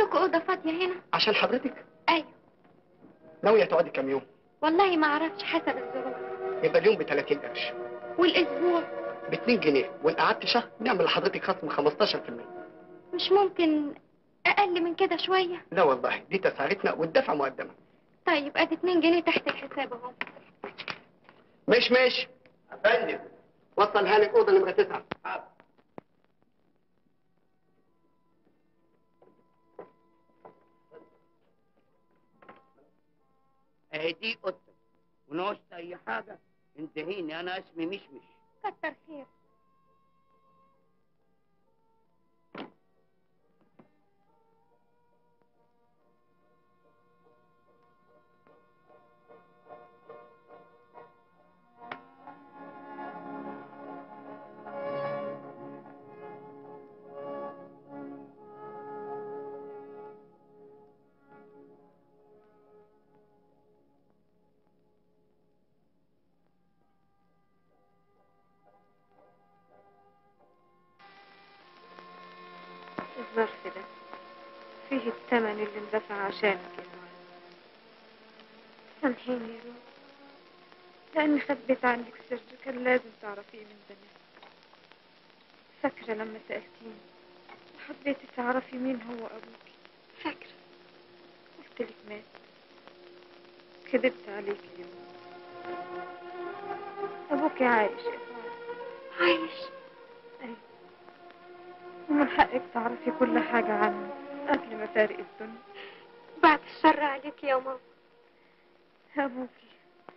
عندكم اوضه فاضيه هنا عشان حضرتك ايوه ناويه تقعدي كام يوم والله ما اعرفش حسب الظروف يبقى اليوم ب 30 قرش والاسبوع ب 2 جنيه وان قعدت شهر نعمل لحضرتك خصم 15% مش ممكن اقل من كده شويه لا والله دي تسعيرتنا والدفع مقدمه طيب ادي 2 جنيه تحت الحساب اهو مش مش افندم وصل هانك اوضه نمره 9 اهي دي اوضتك ونعوزت اي حاجه انتهيني انا اسمي مشمش كتر خير الظرف ده فيه الثمن اللي اندفع عشانك يا نور سامحيني يا روح لأني خبيت عنك سر كان لازم تعرفيه من زمان فاكرة لما سألتيني وحبيتي تعرفي مين هو أبوك فاكرة قلت لك مات كذبت عليك اليوم أبوك عايش يا سعاد عايش أيوة ومن حقك تعرفي كل حاجة عنه قبل ما فارق الدنيا بعد الشر عليك يا ماما أبوكي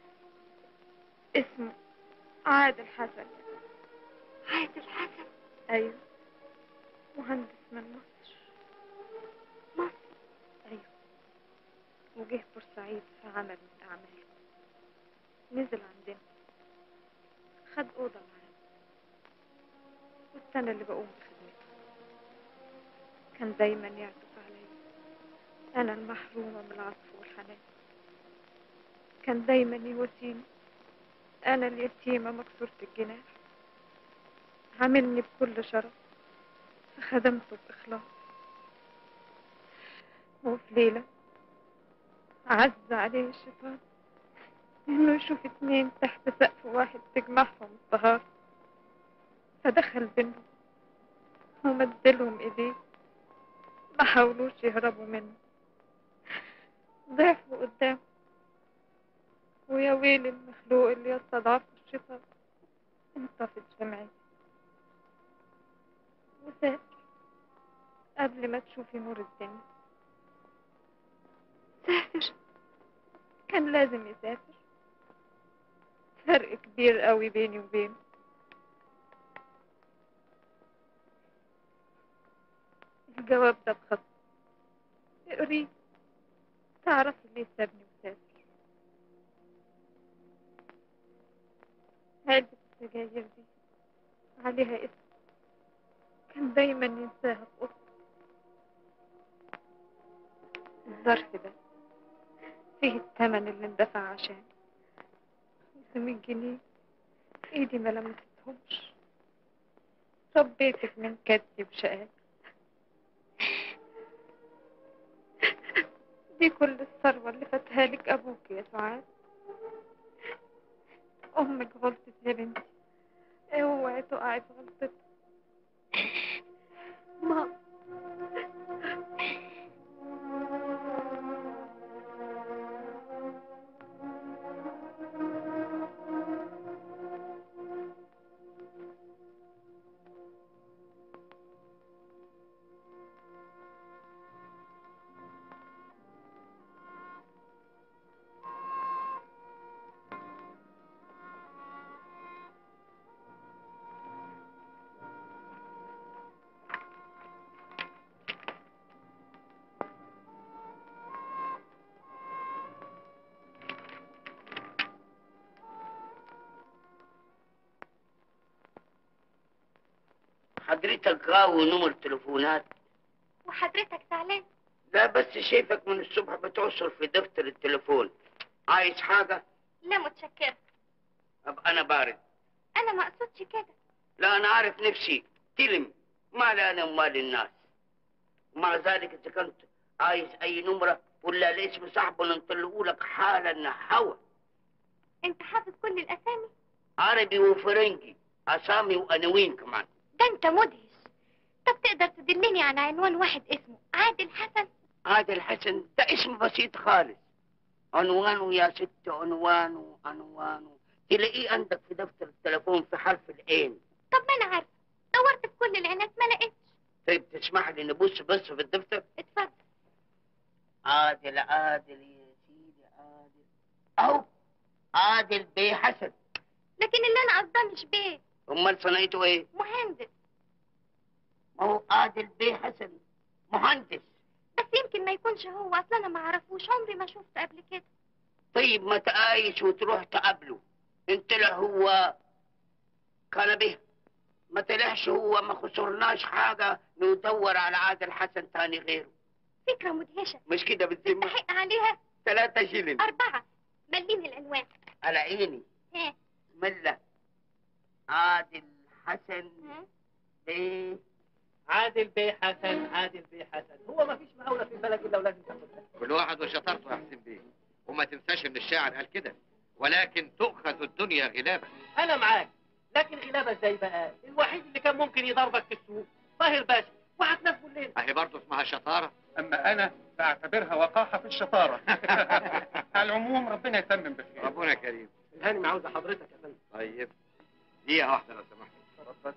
اسمه عادل حسن عادل حسن أيوة مهندس من مصر مصر أيوة وجه بورسعيد في عمل من أعماله نزل عندنا خد أوضة معانا والسنة اللي بقوم بخدمته كان دايما يعطف عليا أنا المحرومة من العطف والحنان كان دايما يواسيني أنا اليتيمة مكسورة الجناح عاملني بكل شرف فخدمته بإخلاص وفي ليلة عز عليه الشيطان إنه يشوف اتنين تحت سقف واحد تجمعهم الطهارة فدخل بينهم ومدلهم إيديه ما حاولوش يهربوا منه ضعفوا قدامه ويا ويل المخلوق اللي يستضعف الشيطان انطفت شمعتي وسافر قبل ما تشوفي نور الدنيا سافر كان لازم يسافر فرق كبير قوي بيني وبينه الجواب ده بخط اقريه تعرفي ليه سابني وسافر علبة السجاير دي عليها اسم كان دايما ينساها في أوضته الظرف ده فيه الثمن اللي اندفع عشان 500 جنيه ايدي ما لمستهمش ربيتك من كدي وشقاك دي كل الثروة اللي فاتها لك أبوك يا سعاد أمك غلطت يا بنتي اوعي تقعي في غلطتها ماما حضرتك غاوي نمر تليفونات وحضرتك زعلان لا بس شايفك من الصبح بتعصر في دفتر التليفون عايز حاجة لا متشكرة أبقى أنا بارد انا ما اقصدش كده لا أنا عارف نفسي تلم ما لي أنا ومال الناس ومع ذلك إذا كنت عايز اي نمره ولا الاسم صاحبه اللي نطلقوا لك حالا هوا انت حافظ كل الاسامي عربي وفرنجي اسامي وعناوين كمان ده انت مدهش طب تقدر تدلني على عنوان واحد اسمه عادل حسن عادل حسن ده اسم بسيط خالص عنوانه يا ست عنوانه عنوانه تلاقيه عندك في دفتر التليفون في حرف العين طب ما انا عارفه دورت في كل العنات ما لقيتش طيب تسمح لي نبص بس في الدفتر اتفضل عادل عادل يا سيدي عادل اهو عادل بيه حسن لكن اللي انا قصدها مش بيه امال صنعته ايه مهندس ما هو عادل بيه حسن مهندس بس يمكن ما يكونش هو اصلا انا ما اعرفوش عمري ما شفته قبل كده طيب ما تقايش وتروح تقابله ان طلع هو كان به ما طلعش هو ما خسرناش حاجة ندور على عادل حسن تاني غيره فكره مدهشه مش كده بالذمة تستحق عليها ثلاثة شيلين اربعه مليني العنوان على عيني ها بسم الله عادل حسن ها بيه عادل بيه حسن عادل بيه حسن هو ما فيش مقاولة في البلد إلا ولازم تاخدها كل واحد وشطارته يا حسين بيه وما تنساش ان الشاعر قال كده ولكن تؤخذ الدنيا غلابا أنا معاك لكن غلابة ازاي بقى الوحيد اللي كان ممكن يضربك في السوق طاهر باشا وهتناسبه الليل اهي برضه اسمها شطاره اما انا فاعتبرها وقاحه في الشطاره على العموم ربنا يتمم بخير ربنا كريم الهانم عاوزة حضرتك يا فندم طيب دقيقه واحده لو سمحت اتفضل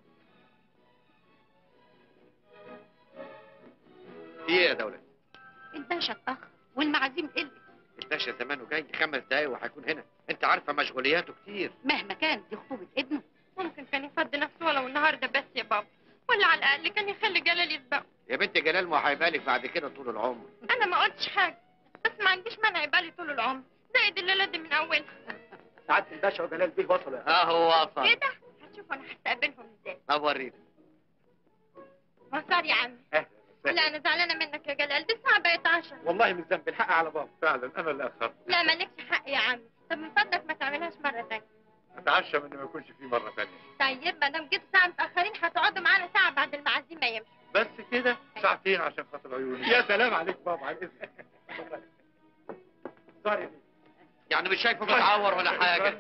في ايه يا دولة الباشا اتاخر والمعازيم قلت الباشا زمانه جاي خمس دقايق وهيكون هنا انت عارفه مشغولياته كتير مهما كان دي خطوبه ابنه ممكن كان يفضي نفسه ولو النهارده بس يا بابا ولا على الاقل كان يخلي جلال يسبقه يا بنت جلال ما هيبالك بعد كده طول العمر انا ما قلتش حاجه بس ما عنديش مانع يبالي طول العمر زائد الليله دي من اولها سعادة الباشا وجلال بيه وصلوا يا اه هو ايه وصل ده هتشوفوا انا هستقبلهم ازاي طب وريني مسار يا عمي أهلا لا وسهلا. انا زعلانه منك يا جلال دي الساعه بقت 10 والله من ذنب الحق على بابا فعلا انا اللي اخرت لا مالكش حق يا عمي طب من فضلك ما تعملهاش مره تانية اتعشى من ما يكونش في مره ثانيه طيب ما دام جيتوا ساعه متاخرين هتقعدوا معانا ساعه بعد المعازيم ما يمشوا بس كده ساعتين عشان خاطر عيوني يا سلام عليك بابا على الاذن سوري يعني مش شايفه متعور ولا حاجه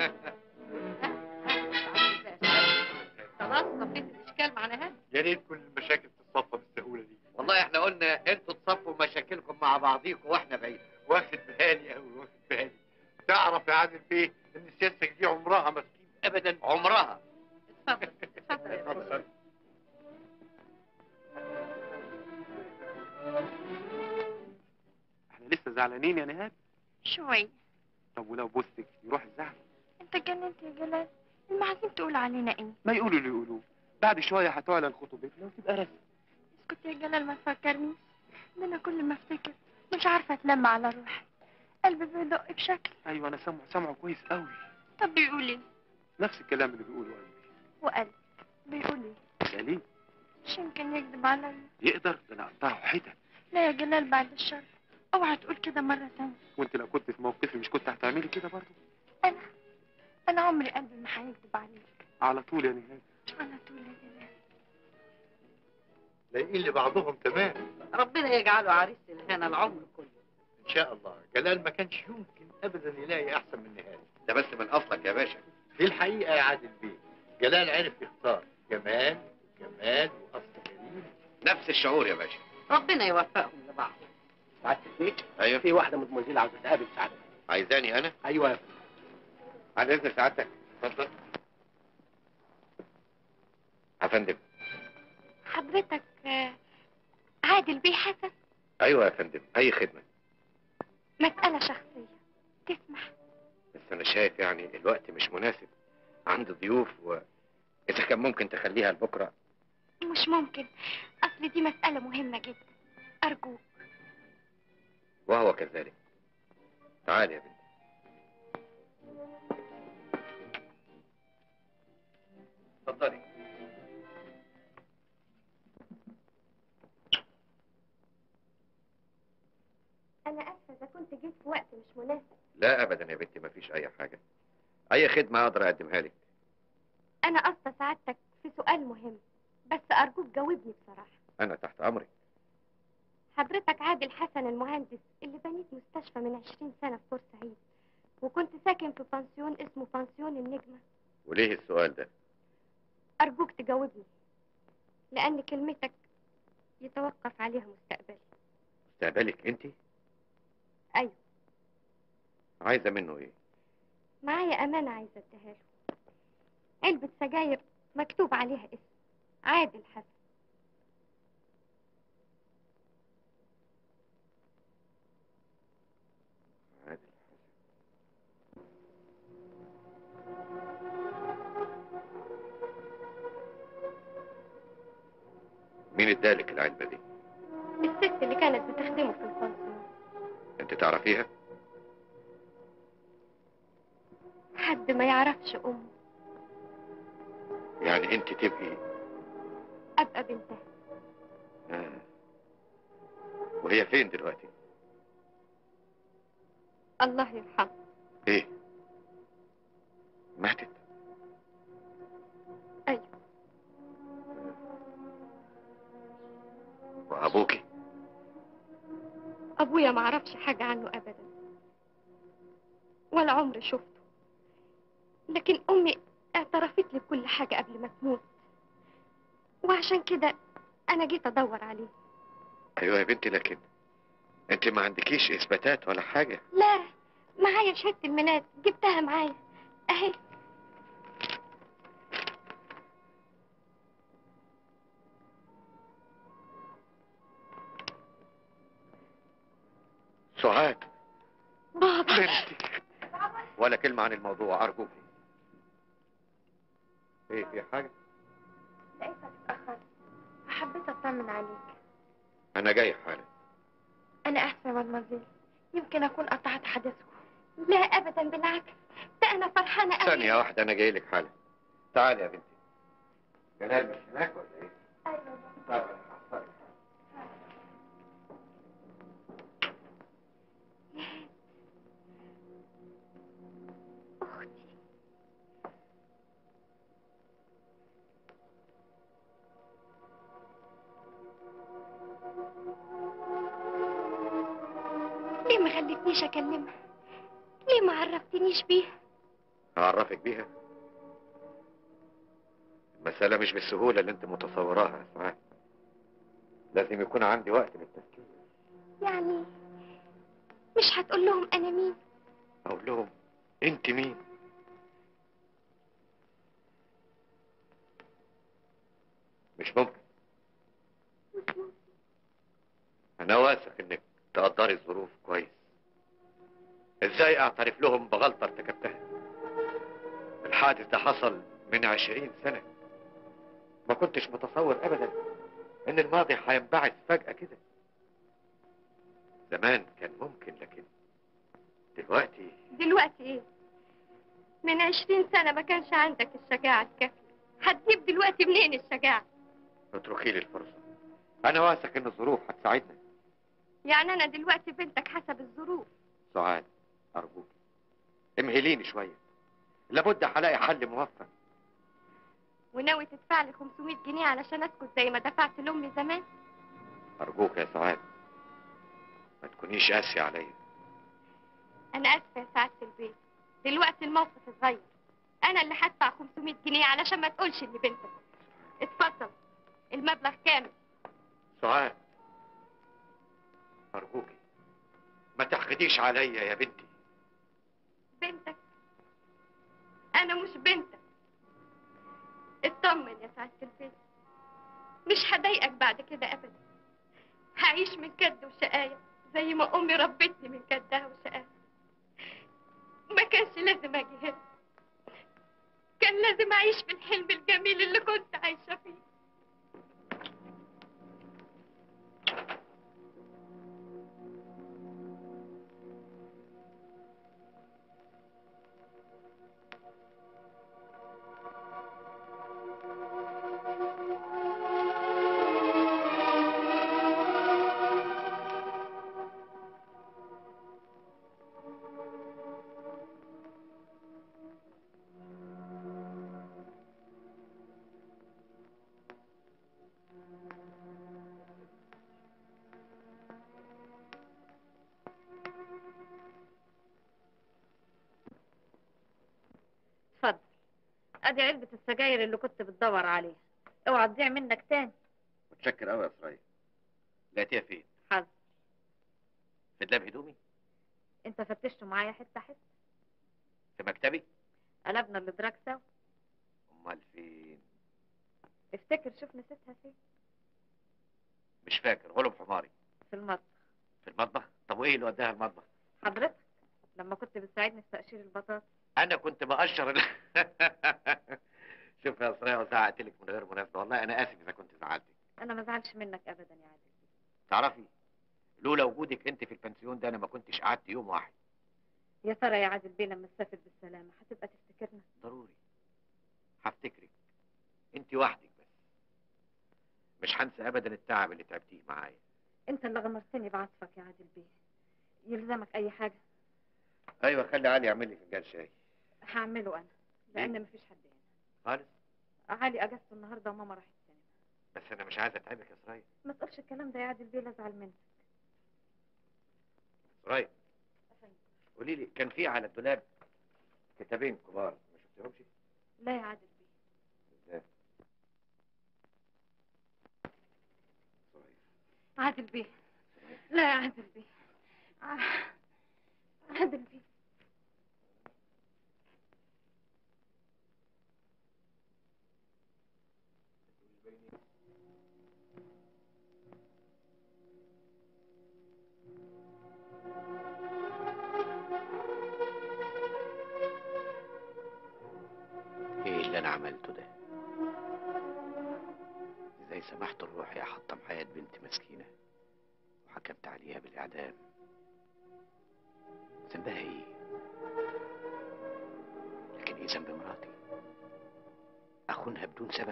خلاص صفيت الاشكال معناها يا ريت كل المشاكل تتصفى بالسهوله دي والله احنا قلنا انتوا تصفوا مشاكلكم مع بعضيكم واحنا بعيد واخد بالي قوي واخد بالي تعرف يا عادل بيه ان سيادتك دي عمرها ما تجيب ابدا عمرها اتفضل اتفضل يا بابا. اتفضل احنا لسه زعلانين يا نهاد شوي طب ولو بوستك يروح الزعل انت اتجننت يا جلال المعازيم تقول علينا ايه ما يقولوا اللي يقولوه بعد شويه هتعلن خطوبتنا وتبقى رسمي اسكت يا جلال ما تفكرنيش ده انا كل ما افتكر مش عارفه اتلم على روحي قلبي بيدق بشكل ايوه انا سامعه سامعه كويس قوي طب بيقول ايه نفس الكلام اللي بيقوله قلبي وقلب بيقول ايه يا ليه مش يمكن يكذب عليا يقدر ده انا اقطعه حتت لا يا جلال بعد الشر اوعى تقول كده مره تانية وانت لو كنت في موقفي مش كنت هتعملي كده برضه انا انا عمري قلبي ما هيكذب عليك على طول يا نهاد على طول يا جلال لاقيين لبعضهم تمام ربنا يجعله عريس الهنا العمر كله ان شاء الله جلال ما كانش يمكن ابدا يلاقي احسن من نهاد ده بس من اصلك يا باشا دي الحقيقه يا عادل بيه جلال عرف يختار جمال وجمال واصل كريم نفس الشعور يا باشا ربنا يوفقهم لبعض سعادة البيه ايوه في واحدة مدموزيل عاوزة تقابل سعادتك عايزاني انا أيوة يا فندم. على اذن سعادتك اتفضل يا فندم حضرتك آه، عادل بيه حسن ايوه يا فندم اي خدمه مسألة شخصية تسمح بس انا شايف يعني الوقت مش مناسب عندي ضيوف واذا كان ممكن تخليها لبكره مش ممكن أصل دي مسألة مهمة جدا أرجوك وهو كذلك تعال يا بنت اتفضلي أنا آسفة إذا كنت جيت في وقت مش مناسب لا ابدا يا بنتي مفيش اي حاجه اي خدمه اقدر اقدمها لك أنا قصدي سعادتك في سؤال مهم بس أرجوك جاوبني بصراحة انا تحت امرك حضرتك عادل حسن المهندس اللي بنيت مستشفى من عشرين سنة في بورسعيد وكنت ساكن في بانسيون اسمه بانسيون النجمة وليه السؤال ده أرجوك تجاوبني لأن كلمتك يتوقف عليها مستقبلي مستقبلك انت أيوة عايزه منه ايه معايا أمانة عايزة اديها له علبة سجاير مكتوب عليها اسم عادل حسن عادل مين ادالك العلبه دي الست اللي كانت بتخدمه في البانسيون انت تعرفيها حد ما يعرفش أمه يعني انت تبقي أبقى بنتها آه. وهي فين دلوقتي الله يرحمه ايه ماتت أيوة وابوكي أبويا ما عرفش حاجة عنه أبدا ولا عمري شفته لكن أمي اعترفت لي بكل حاجة قبل ما تموت وعشان كده أنا جيت أدور عليه ايوه يا بنتي لكن انت ما عندكيش اثباتات ولا حاجه لا معايا شهادة الميلاد جبتها معايا أهي سعاد بابا بنتي ولا كلمه عن الموضوع ارجوكي ايه في حاجه لقيتك اتأخرت فحبيت أطمن عليك انا جاي حالا أنا آسفة يا مدمزيل يمكن أكون قطعت حديثكم لا أبدا بالعكس ده أنا فرحانة أوي ثانيه واحده انا جاي لك حالا تعالي يا بنتي جلال مش هناك ولا ايه أيوة طب انا هحصلك أختي ليه ما خلتنيش أكلمها؟ ليه ما عرفتنيش بيها؟ هعرفك بيها المسألة مش بالسهولة اللي انت متصوراها يا سعاد لازم يكون عندي وقت للتفكير يعني مش هتقول لهم أنا مين؟ اقول لهم انت مين مش ممكن انا واثق انك تقدري الظروف كويس ازاي اعترف لهم بغلطة ارتكبتها الحادث ده حصل من عشرين سنة ما كنتش متصور ابدا ان الماضي هينبعث فجأة كده زمان كان ممكن لكن دلوقتي دلوقتي إيه؟ من عشرين سنة ما كانش عندك الشجاعة الكافية هتجيب دلوقتي منين الشجاعة؟ اتركي لي الفرصة انا واثق ان الظروف هتساعدنا يعني أنا دلوقتي بنتك حسب الظروف سعاد ارجوك امهليني شوية لابد هلاقي حل موفق وناوي تدفع لي 500 جنيه علشان اسكت زي ما دفعت لامي زمان ارجوك يا سعاد ما تكونيش قاسية عليا انا اسفه يا سعاده البيت دلوقتي الموقف اتغير انا اللي هدفع 500 جنيه علشان ما تقولش اني بنتك اتفضل المبلغ كامل سعاد ارجوكي ما تحقديش عليا يا بنتي بنتك انا مش بنتك اطمن يا سعاده البيت مش هضايقك بعد كده ابدا هعيش من كد وشقاية زي ما امي ربتني من كدها وشقاها ما كانش لازم اجي هنا كان لازم اعيش في الحلم الجميل اللي كنت عايشه فيه ادي علبة السجاير اللي كنت بتدور عليها اوعى تضيع منك تاني متشكر قوي يا سرايا لقيتيها فين؟ حظ في دولاب هدومي؟ انت فتشته معايا حتة حتة في مكتبي؟ قلبنا الادراك سوا امال فين؟ افتكر شوف نسيتها فين مش فاكر غلب حماري في المطبخ في المطبخ؟ طب وايه اللي وداها المطبخ؟ حضرتك لما كنت بتساعدني في تقشير البطاطس انا كنت بقشر ال... شوف يا سرايا وزعقت لك من غير مناسبه والله انا اسف اذا كنت زعلتك انا ما زعلش منك ابدا يا عادل تعرفي لولا وجودك انت في البنسيون ده انا ما كنتش قعدت يوم واحد يا ترى يا عادل بيه لما تسافر بالسلامة هتبقى تفتكرنا ضروري هفتكرك انت وحدك بس مش هنسى ابدا التعب اللي تعبتيه معايا انت اللي غمرتني بعطفك يا عادل بيه يلزمك اي حاجة ايوه خلي علي يعمل لي فنجان شاي هعمله انا لان مفيش حد هنا خالص علي اجازته النهارده وماما راحت السينما بس انا مش عايز اتعبك يا سرايا ما تقولش الكلام ده يا عادل بيه لا ازعل منك سرايا قولي لي كان في على الدولاب كتابين كبار ما شفتيهمش لا يا عادل بيه ازاي عادل بيه لا يا عادل بيه ع- عادل بيه ايه اللي انا عملته ده ازاي سمحت لروحي احطم حياة بنت مسكينة وحكمت عليها بالاعدام ذنبها ايه لكن ايه ذنب مراتي اخونها بدون سبب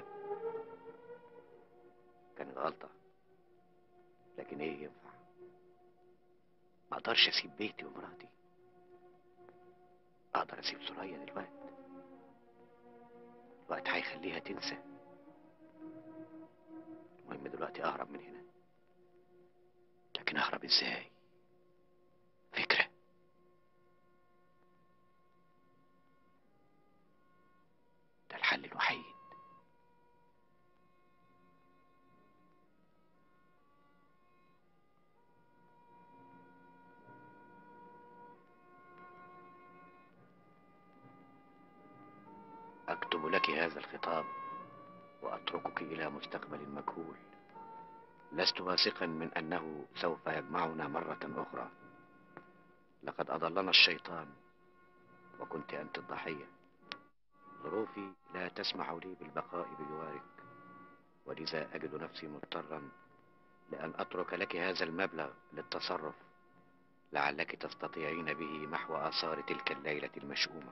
كانت غلطة لكن ايه ينفع ما اقدرش اسيب بيتي ومراتي اقدر اسيب سوريا دلوقتي الوقت هيخليها تنسى المهم دلوقتي اهرب من هنا لكن اهرب ازاي فكرة ده الحل الوحيد أكتب لك هذا الخطاب وأتركك إلى مستقبل مجهول لست واثقا من أنه سوف يجمعنا مرة أخرى لقد أضلنا الشيطان وكنت أنت الضحية ظروفي لا تسمح لي بالبقاء بجوارك ولذا أجد نفسي مضطرا لأن أترك لك هذا المبلغ للتصرف لعلك تستطيعين به محو آثار تلك الليلة المشؤومة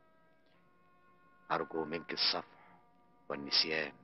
أرجو منك الصفح والنسيان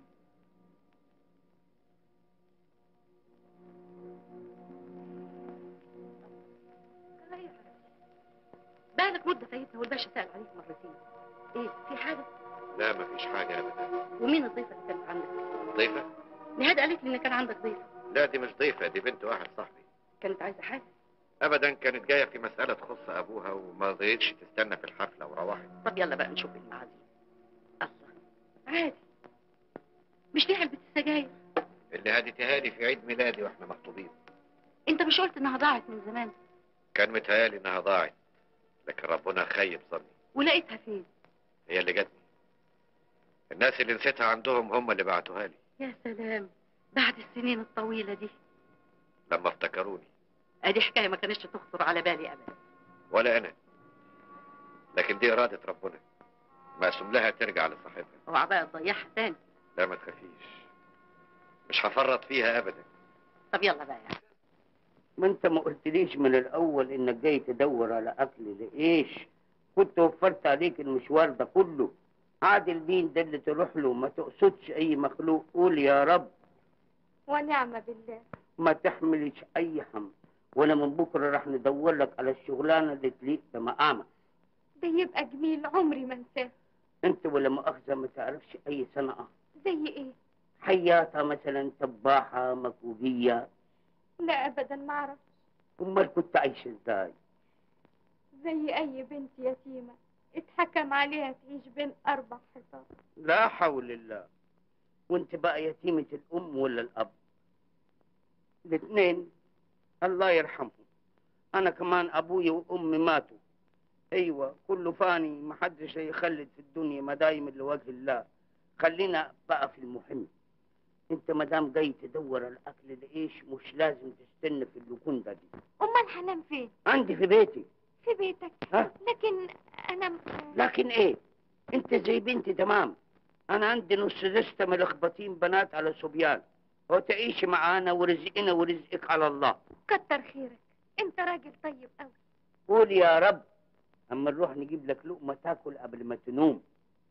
بالك مدة فايتنا والباشا سأل عليك مرتين ايه في حاجة لا مفيش حاجة أبدا ومين الضيفة اللي كانت عندك ضيفة؟ نهاد قالت لي ان كان عندك ضيفة لا دي مش ضيفة دي بنت واحد صاحبي كانت عايزة حاجة أبدا كانت جاية في مسألة تخص أبوها وما رضيتش تستنى في الحفلة وروحت طب يلا بقى نشوف المعازيم الله عادي مش دي علبة السجاير اللي هديتها لي في عيد ميلادي واحنا مخطوبين انت مش قلت انها ضاعت من زمان كان متهيألي إنها ضاعت لكن ربنا خيب ظني ولقيتها فين هي اللي جاتني الناس اللي نسيتها عندهم هم اللي بعتوها لي يا سلام بعد السنين الطويلة دي لما افتكروني ادي حكاية ما كانتش تخطر على بالي ابدا ولا أنا لكن دي إرادة ربنا مقسوم لها ترجع لصاحبها اوعى بقى تضيعها تاني لا ما تخافيش مش هفرط فيها أبدا طب يلا بقى يعني ما انت ما قلتليش من الاول انك جاي تدور على اكل لايش كنت وفرت عليك المشوار ده كله عادل مين ده اللي تروح له ما تقصدش اي مخلوق قول يا رب ونعم بالله ما تحملش اي هم وانا من بكره راح ندور لك على الشغلانه اللي تليق بمقامك ده يبقى جميل عمري ما انساه انت ولا مؤاخذه ما تعرفش اي صنعه زي ايه حياطه مثلا طباحه مكوبيه لا ابدا ما اعرف امال كنت عايشه ازاي زي اي بنت يتيمه اتحكم عليها تعيش بين أربع حيطان لا حول الله وانت بقى يتيمة الأم ولا الأب الاثنين الله يرحمهم أنا كمان أبوي وأمي ماتوا أيوة كله فاني ما حدش هيخلد في الدنيا ما دايم لوجه الله خلينا بقى في المهم انت ما دام جاي تدور الاكل لايش مش لازم تستنى في اللوكوندا دي أمال هنام فين؟ عندي في بيتي في بيتك ها لكن أنا م- لكن ايه انت زي بنتي تمام انا عندي نص دستة ملخبطين بنات على صبيان وتعيشي معانا ورزقنا ورزقك على الله كتر خيرك أنت راجل طيب أوي قول يا رب اما نروح نجيب لك لقمة تاكل قبل ما تنوم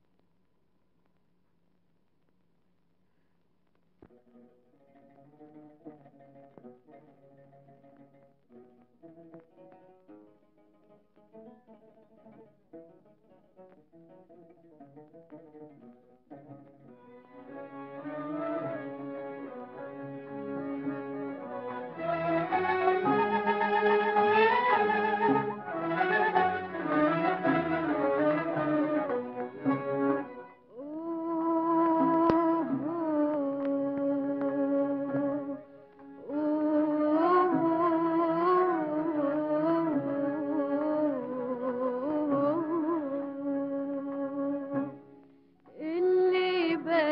اللي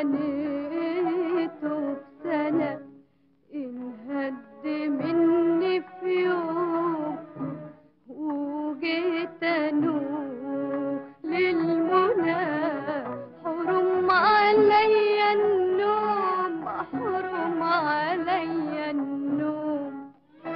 بنيته في سنة انهد مني في يوم وجيت انوح للمنى حرم عليا النوم حرم عليا النوم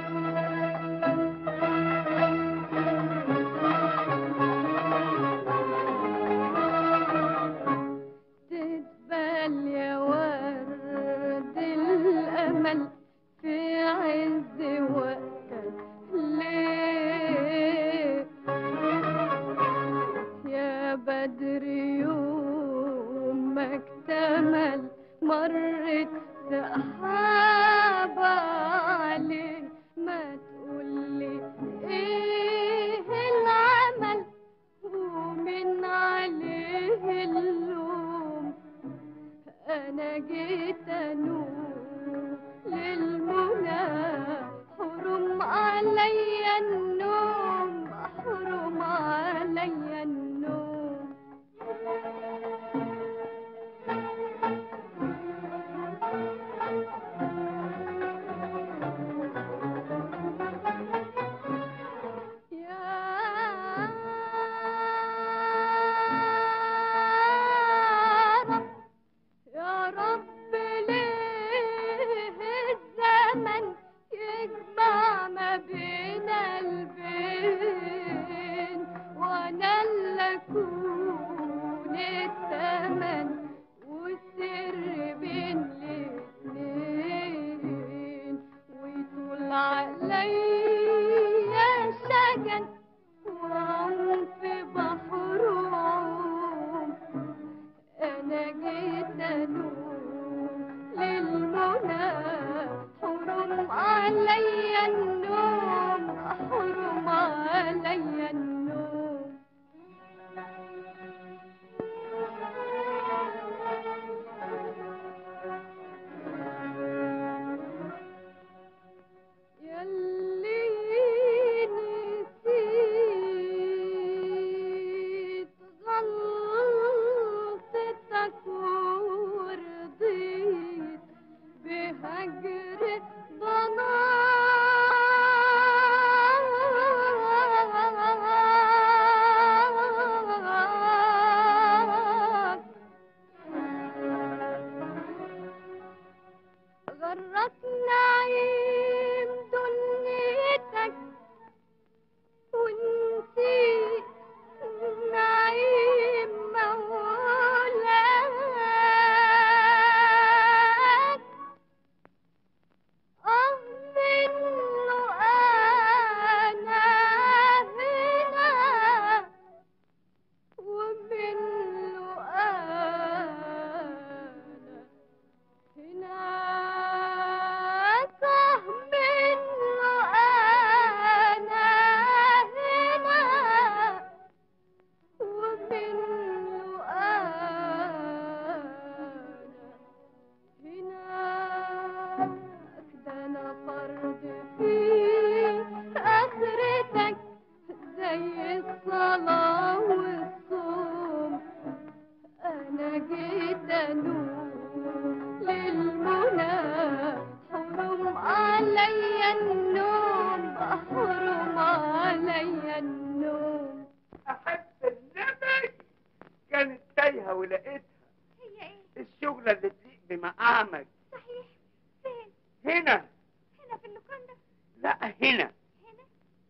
تدبل يا ورد الأمل في عز وقتك ليه يا بدر يوم ما اكتمل مرت سحابة عليه ما تقولي ايه العمل ومن عليه اللوم انا جيت انوم للمنى حرم عليا النوم حرم عليا النوم يا رب يا رب ليه الزمن يجمع ما بين البين وانا اللي اكون الثمن والسر بين الاتنين ويطول عليا شجن وعوم في بحر وعوم أنا جيت أنوم للمنى حرم عليا النوم حرم عليا النوم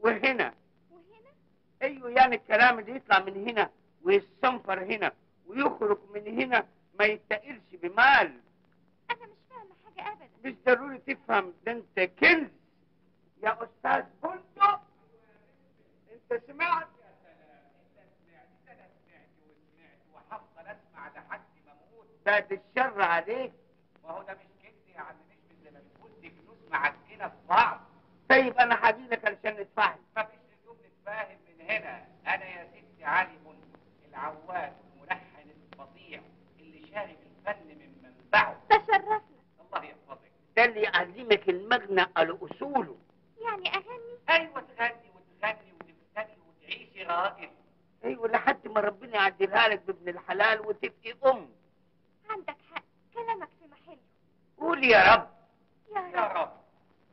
وهنا وهنا ايوه يعني الكلام اللي يطلع من هنا ويستنفر هنا ويخرج من هنا ما يتقلش بمال انا مش فاهمه حاجه ابدا مش ضروري تفهم ده انت كنز يا استاذ بندق انت سمعت وهفضل اسمع لحد ما اموت بعد الشر عليك ما هو ده مش كنز يا عم مش زي ما بتقول دي فلوس معجنه في بعض طيب انا هجي لك علشان نتفاهم مفيش لزوم نتفاهم من هنا انا يا ستي علي بندق العواد الملحن الفظيع اللي شارب الفن من منبعه تشرفنا الله يحفظك ده اللي يعلمك المغنى على اصوله يعني اغني ايوه تغني وتغني وتبتدي وتعيشي راجل ايوه لحد ما ربنا يعدلها لك بابن الحلال وتبقي ام عندك حق كلامك في محله قول يا رب يا يا رب رب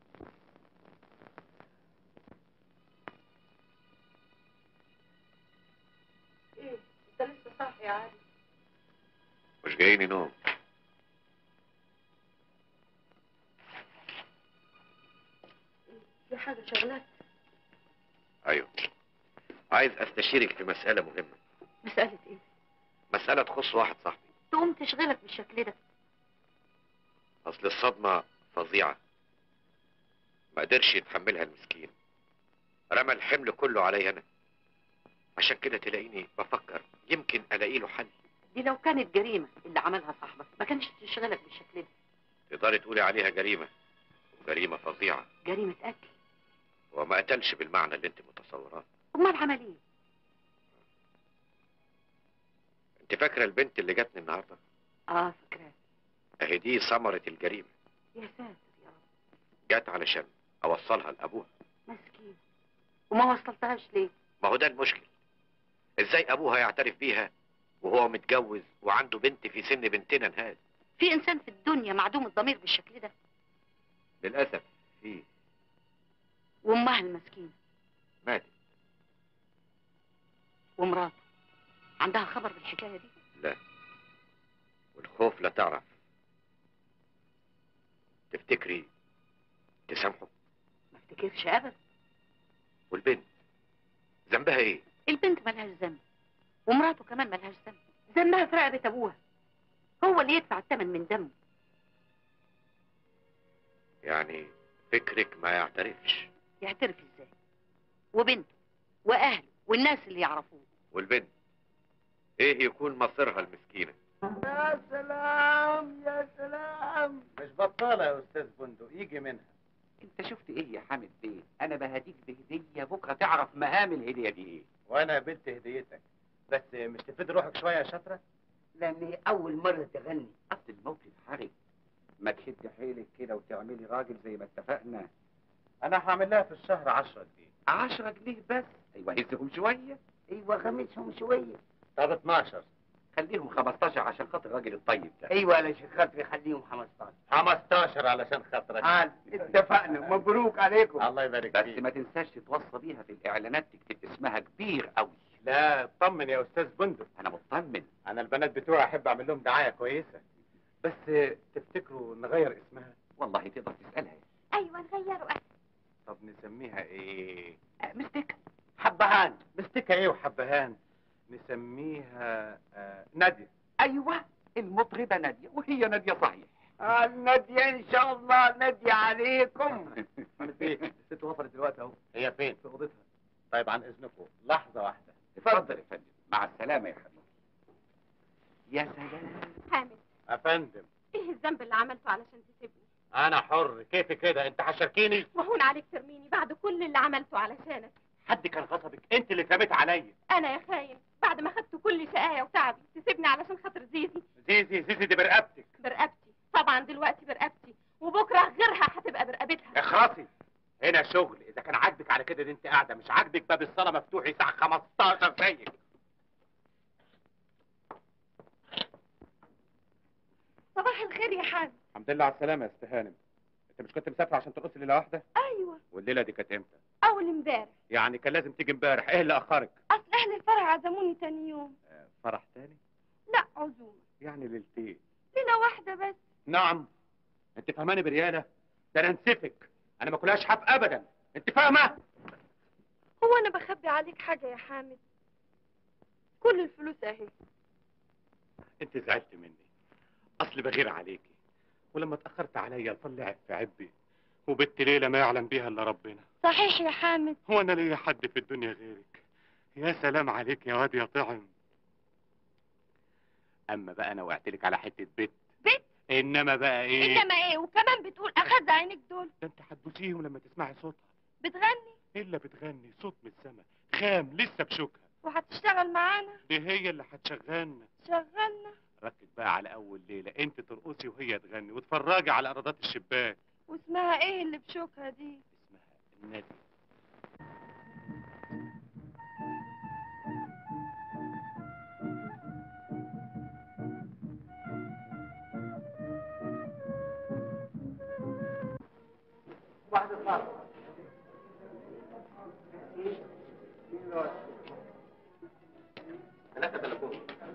ايه انت لسه صاحي يا علي مش جايني نوم في حاجه شغلك ايوه عايز استشيرك في مسألة مهمة مساله ايه مسألة تخص واحد صاحبي تقوم تشغلك بالشكل ده اصل الصدمة فظيعة ما قدرش يتحملها المسكين رمى الحمل كله علي انا عشان كده تلاقيني بفكر يمكن الاقي له حل دي لو كانت جريمه اللي عملها صاحبك ما كانش تشغلك بالشكل ده تقدري تقولي عليها جريمة وجريمة فظيعة جريمه قتل وما قتلش بالمعنى اللي انت متصوراه امال عمل ايه انت فاكرة البنت اللي جاتني النهاردة اه فاكراه اهي دي ثمرة الجريمة يا ساتر يا رب جت علشان اوصلها لابوها مسكين وما وصلتهاش ليه ما هو ده المشكل ازاي ابوها يعترف بيها وهو متجوز وعنده بنت في سن بنتنا نهاد في انسان في الدنيا معدوم الضمير بالشكل ده للاسف في وامها المسكينه ماتت ومراته عندها خبر بالحكايه دي لا والخوف لا تعرف تفتكري تسامحه ما افتكرش ابدا والبنت ذنبها ايه البنت ملهاش ذنب ومراته كمان ملهاش ذنب ذنبها في رقبه ابوها هو اللي يدفع الثمن من دمه يعني فكرك ما يعترفش يعترف ازاي وبنته واهله والناس اللي يعرفوه والبنت ايه يكون مصيرها المسكينة يا سلام يا سلام مش بطالة يا أستاذ بندق يجي منها انت شفت ايه يا حامد بيه انا بهديك بهديه بكره تعرف مهام الهديه دي ايه وأنا قبلت هديتك بس مش تفيد روحك شوية يا شطرة لان هي اول مره تغني اصل الموقف حرج ما تشد حيلك كده وتعملي راجل زي ما اتفقنا أنا هعمل لها في الشهر 10 جنيه عشرة جنيه بس ايوه هزهم شويه ايوه خمسهم شويه طب 12 خليهم 15 عشان خاطر الراجل الطيب ده ايوه علشان خاطري خليهم 15 15 علشان خاطرك قال اتفقنا مبروك عليكم الله يبارك بس فيك ما تنساش تتوصى بيها في الاعلانات تكتب اسمها كبير قوي لا اطمن يا أستاذ بندق انا مطمن أنا البنات بتوعي أحب أعمل لهم دعاية كويسة بس تفتكروا نغير اسمها والله تقدر تسالها ايوه نغيره أحسن. طب نسميها إيه آه، مستك حبهان مستكة إيه وحبهان نسميها آه نادية ايوه المطربه ناديه وهي ناديه صحيح قال نادية ان شاء الله نادية عليكم حامد بيه الست وصلت دلوقتي اهو هي فين؟ في اوضتها طيب عن اذنكم لحظة واحدة اتفضل يا فندم مع السلامه يا حبيبي يا سلام حامد يا فندم ايه الذنب اللي عملته علشان تسيبني انا حر كيف كده انت هشاركيني وهون عليك ترميني بعد كل اللي عملته علشانك حد كان غصبك انت اللي اترميت عليا انا يا خاين بعد ما خدت كل شقايا وتعبي تسيبني علشان خاطر زيزي زيزي زيزي دي برقبتك برقبتي طبعا دلوقتي برقبتي وبكره غيرها هتبقى برقبتها اخرسي هنا شغل اذا كان عاجبك على كده دي انت قاعده مش عاجبك باب الصاله مفتوح الساعه 15 زيك صباح الخير يا حامد الحمد لله على السلامه يا استاذ هانم انت مش كنت مسافره عشان ترقصي ليله واحده ايوه والليله دي كانت امتى اول امبارح يعني كان لازم تيجي امبارح ايه اللي اخرك اصل اهل الفرح عزموني تاني يوم آه، فرح تاني لا عزومه يعني ليلتين ليله واحده بس نعم انت فهماني برياله ده انا انسفك انا ما كلهاش حاب ابدا انت فاهمه عليك حاجة يا حامد كل الفلوس اهي انت زعلت مني اصلي بغير عليكي ولما اتاخرت عليا طلعت في عبي وبنت ليلى ما يعلم بيها الا ربنا صحيح يا حامد هو انا ليا حد في الدنيا غيرك يا سلام عليك يا واد يا طعم اما بقى انا وقعت لك على حته بيت بيت انما بقى ايه انما ايه وكمان بتقول اخد عينك دول ده انت هتبوسيهم لما تسمعي صوتها بتغني الا بتغني صوت من السما خام لسه بشوكها وهتشتغل معانا دي هي اللي هتشغلنا شغلنا ركز بقى على اول ليله انت ترقصي وهي تغني وتفرجي على ايرادات الشباك واسمها ايه اللي بشوكها دي النادي واحد اطلاق ثلاثة تليفون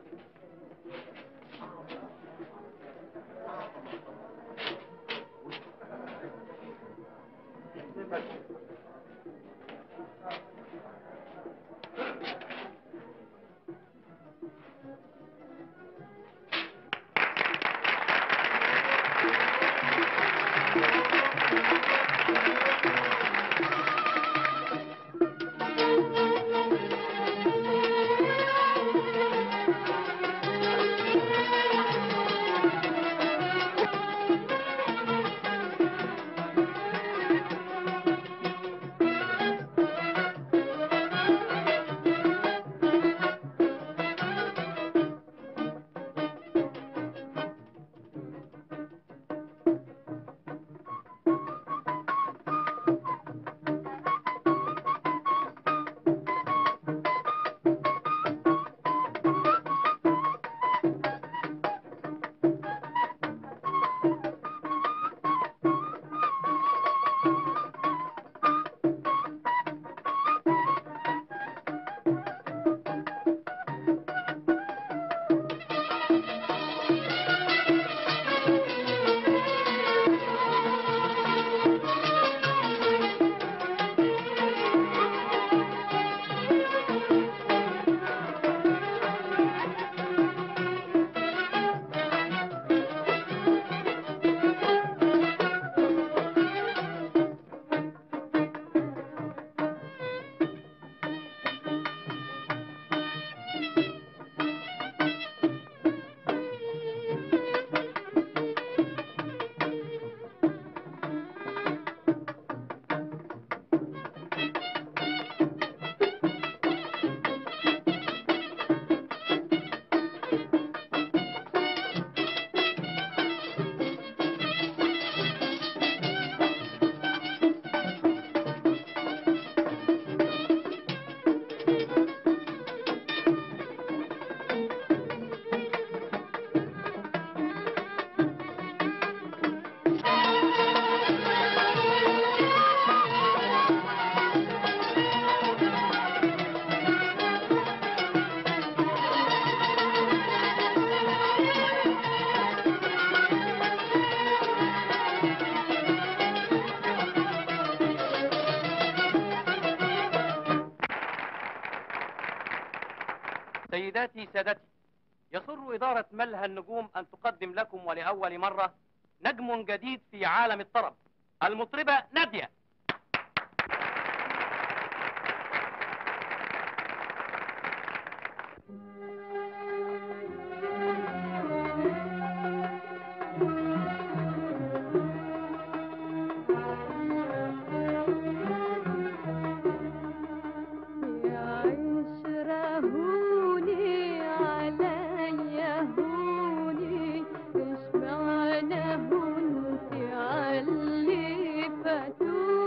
سيداتي سادتي يسر إدارة ملهى النجوم أن تقدم لكم ولأول مرة نجم جديد في عالم الطرب المطربة نادية عشرة هوني عليا هوني ايش معنى هونتي علي فاتوني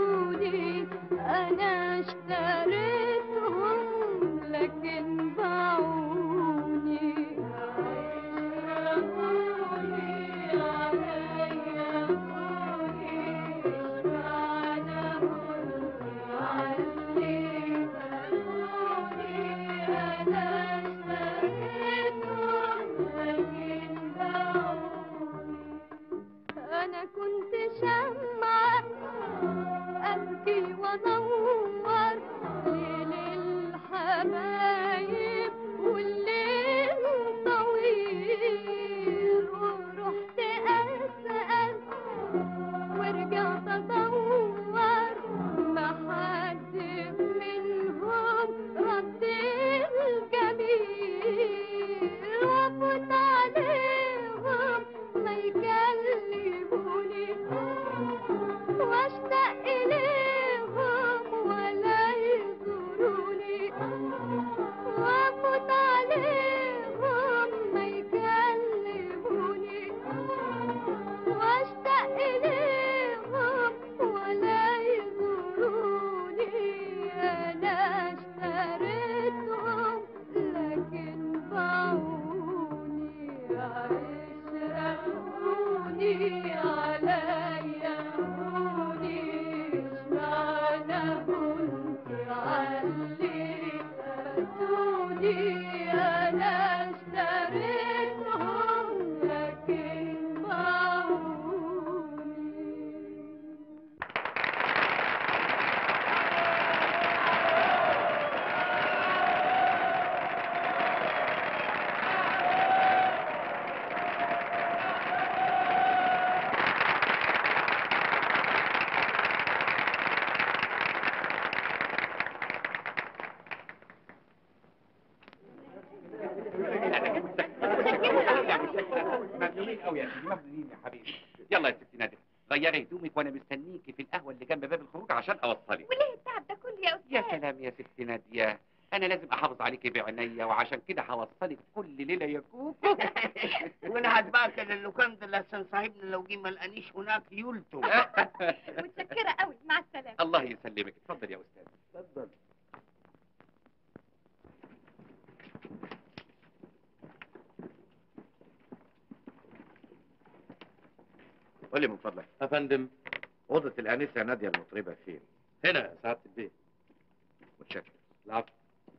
جميل قوي يا سيدي مبروك يا حبيبي يلا يا ستي ناديه غيري هدومك وانا مستنيكي في القهوه اللي جنب باب الخروج عشان اوصلك وليه التعب ده كله يا أستاذ يا سلام يا ستي ناديه انا لازم احافظ عليكي بعينيا وعشان كده هوصلك كل ليله يا كوكو وانا هتبعت للوكان ده لحسن صاحبنا لو جه ما لقانيش هناك يلته متشكرة قوي مع السلامة الله يسلمك اتفضل يا استاذ اتفضل قول لي من فضلك يا فندم اوضه الانسه ناديه المطربه فين هنا يا سعاده البيت متشكر العفو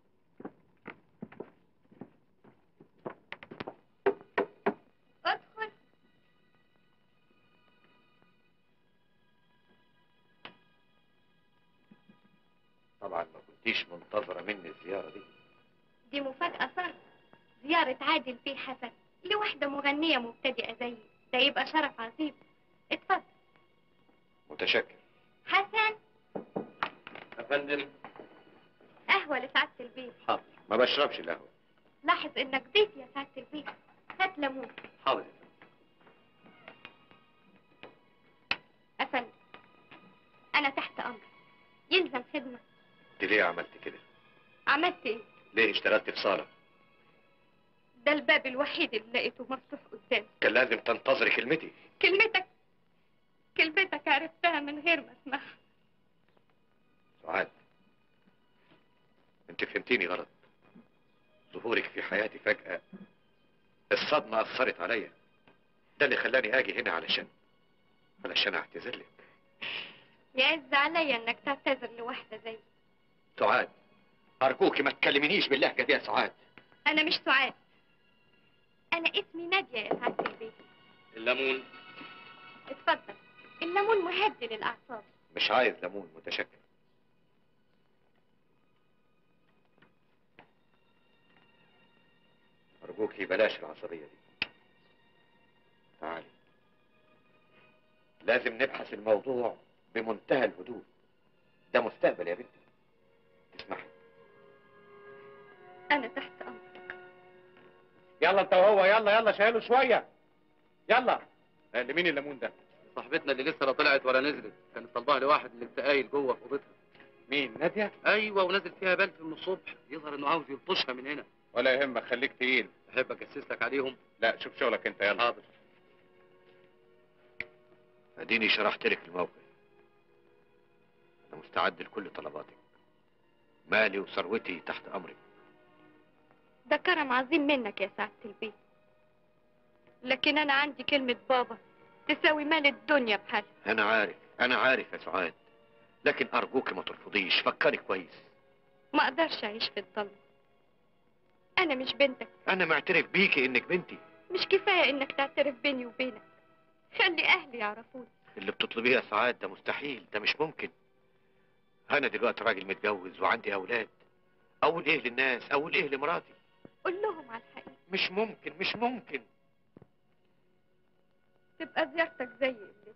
ادخل طبعا ما كنتيش منتظره مني الزياره دي دي مفاجأة صار زيارة عادل بيه حسن لواحدة مغنية مبتدئة زيي ده يبقى شرف عظيم اتفضل متشكر حسن يا فندم قهوة لسعادة البيت حاضر ما بشربش القهوه لاحظ انك ضيف يا سعادة البيت هات ليمون حاضر أفندم أنا تحت أمرك يلزم خدمة انت ليه عملت كده عملت إيه؟ ليه اشتغلت في صاله ده الباب الوحيد اللي لقيته مفتوح قدامي كان لازم تنتظري كلمتي كلمتك كلمتك عرفتها من غير ما اسمعها سعاد انت فهمتيني غلط ظهورك في حياتي فجأة الصدمة أثرت عليا ده اللي خلاني أجي هنا علشان علشان أعتذر لك يعز عليا انك تعتذر لواحدة زي سعاد أرجوكي ما تكلمينيش باللهجة دي يا سعاد أنا مش سعاد أنا اسمي نادية يا سعادة البيت الليمون اتفضل الليمون مهدي للأعصاب مش عايز ليمون متشكر أرجوكي بلاش العصبية دي تعالي لازم نبحث الموضوع بمنتهى الهدوء ده مستقبل يا بنتي تسمحي أنا تحت أمرك يلا انت وهو يلا يلا شايله شويه يلا آه، لمين الليمون ده صاحبتنا اللي لسه لا طلعت ولا نزلت كانت طالباها لواحد اللي قايل جوه في اوضتها مين ناديه ايوه ونازل فيها بلف من الصبح يظهر انه عاوز يلطشها من هنا ولا يهمك خليك تقيل احب اجسس لك عليهم لا شوف شغلك انت يلا حاضر اديني شرحت لك الموقف انا مستعد لكل طلباتك مالي وثروتي تحت امرك ده كرم عظيم منك يا سعادة البيت لكن أنا عندي كلمة بابا تساوي مال الدنيا بحالها انا عارف انا عارف يا سعاد لكن ارجوك ما ترفضيش فكري كويس ما أقدرش أعيش في الضلمة أنا مش بنتك انا معترف بيكي انك بنتي مش كفاية إنك تعترف بيني وبينك خلي أهلي يعرفوني اللي بتطلبيه يا سعاد ده مستحيل ده مش ممكن انا دلوقتي راجل متجوز وعندي اولاد اقول ايه للناس اقول ايه لمراتي قول لهم على الحقيقة مش ممكن مش ممكن تبقى زيارتك زي قلتها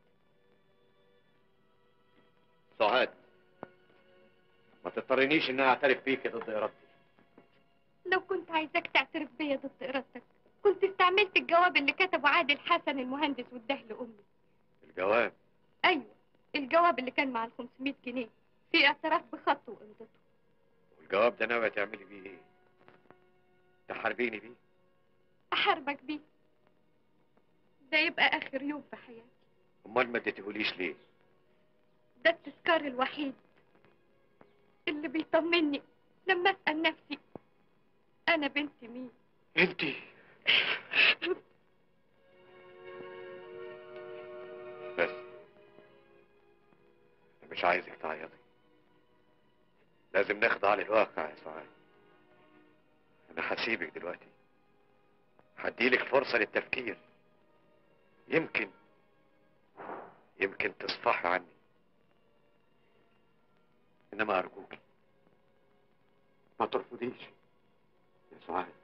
سعاد ما تضطرنيش ان انا اعترف بيكي ضد ارادتي لو كنت عايزاك تعترف بيا ضد إرادتك كنت استعملت الجواب اللي كتبه عادل حسن المهندس واداه لأمي الجواب أيوة الجواب اللي كان مع ال 500 جنيه في اعتراف بخطه وامضته والجواب ده ناوي تعملي بيه ايه تحاربيني بيه أحاربك بيه ده يبقى آخر يوم في حياتي امال ما اديتهوليش ليه ده التذكار الوحيد اللي بيطمني لما أسأل نفسي أنا بنت مين انتي بس أنا مش عايزك تعيطي لازم نخضع للواقع يا سعاد انا هسيبك دلوقتي هديلك فرصة للتفكير يمكن يمكن تصفحي عني انما ارجوك ما ترفضيش يا سعاد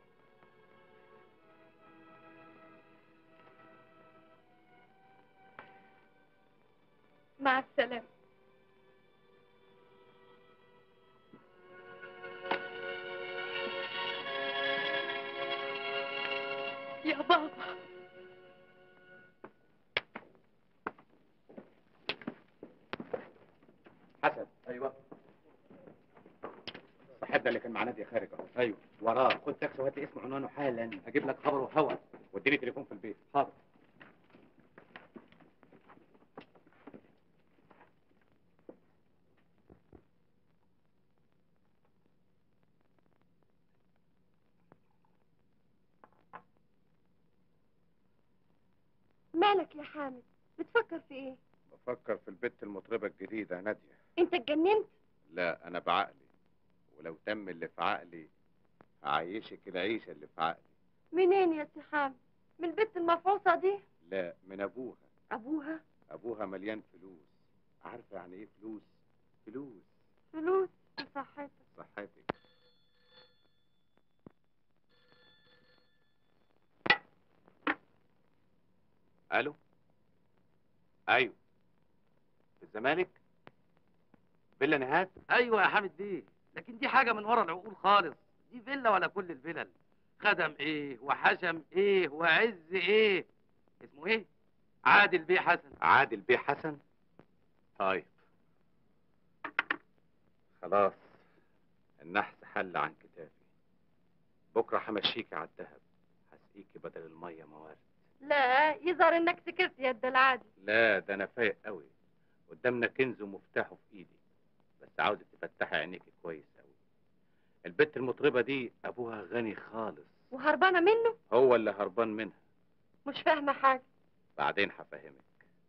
مع السلامة يا بابا صاحب ده اللي كان مع نادية خارج اهو ايوه وراه خد تاكسي وهات لي اسمه عنوانه حالا هجيب لك خبره هوا واديني تليفون في البيت حاضر مالك يا حامد بتفكر في ايه بفكر في البت المطربة الجديدة نادية انت اتجننت لا انا بعقلي ولو تم اللي في عقلي هعيشك العيشة اللي في عقلي منين يا سي حامد من البت المفعوصة دي لا من ابوها ابوها ابوها مليان فلوس عارفة يعني ايه فلوس فلوس فلوس وصحتك صحتك الو ايوه في الزمالك فيلا نهاد ايوه يا حامد بيه لكن دي حاجه من ورا العقول خالص دي فيلا ولا كل الفلل خدم ايه وحشم ايه وعز ايه اسمه ايه عادل بيه حسن عادل بيه حسن طيب خلاص النحس حل عن كتافي بكره همشيكي على الدهب هسقيكي بدل الميه موارد لا يظهر انك سكرت يا العادي لا ده انا فايق قوي قدامنا كنز ومفتاحه في ايدي بس عاوزك تفتحي عينيكي كويس قوي البت المطربه دي ابوها غني خالص وهربانة منه هو اللي هربان منها مش فاهمة حاجة بعدين هفهمك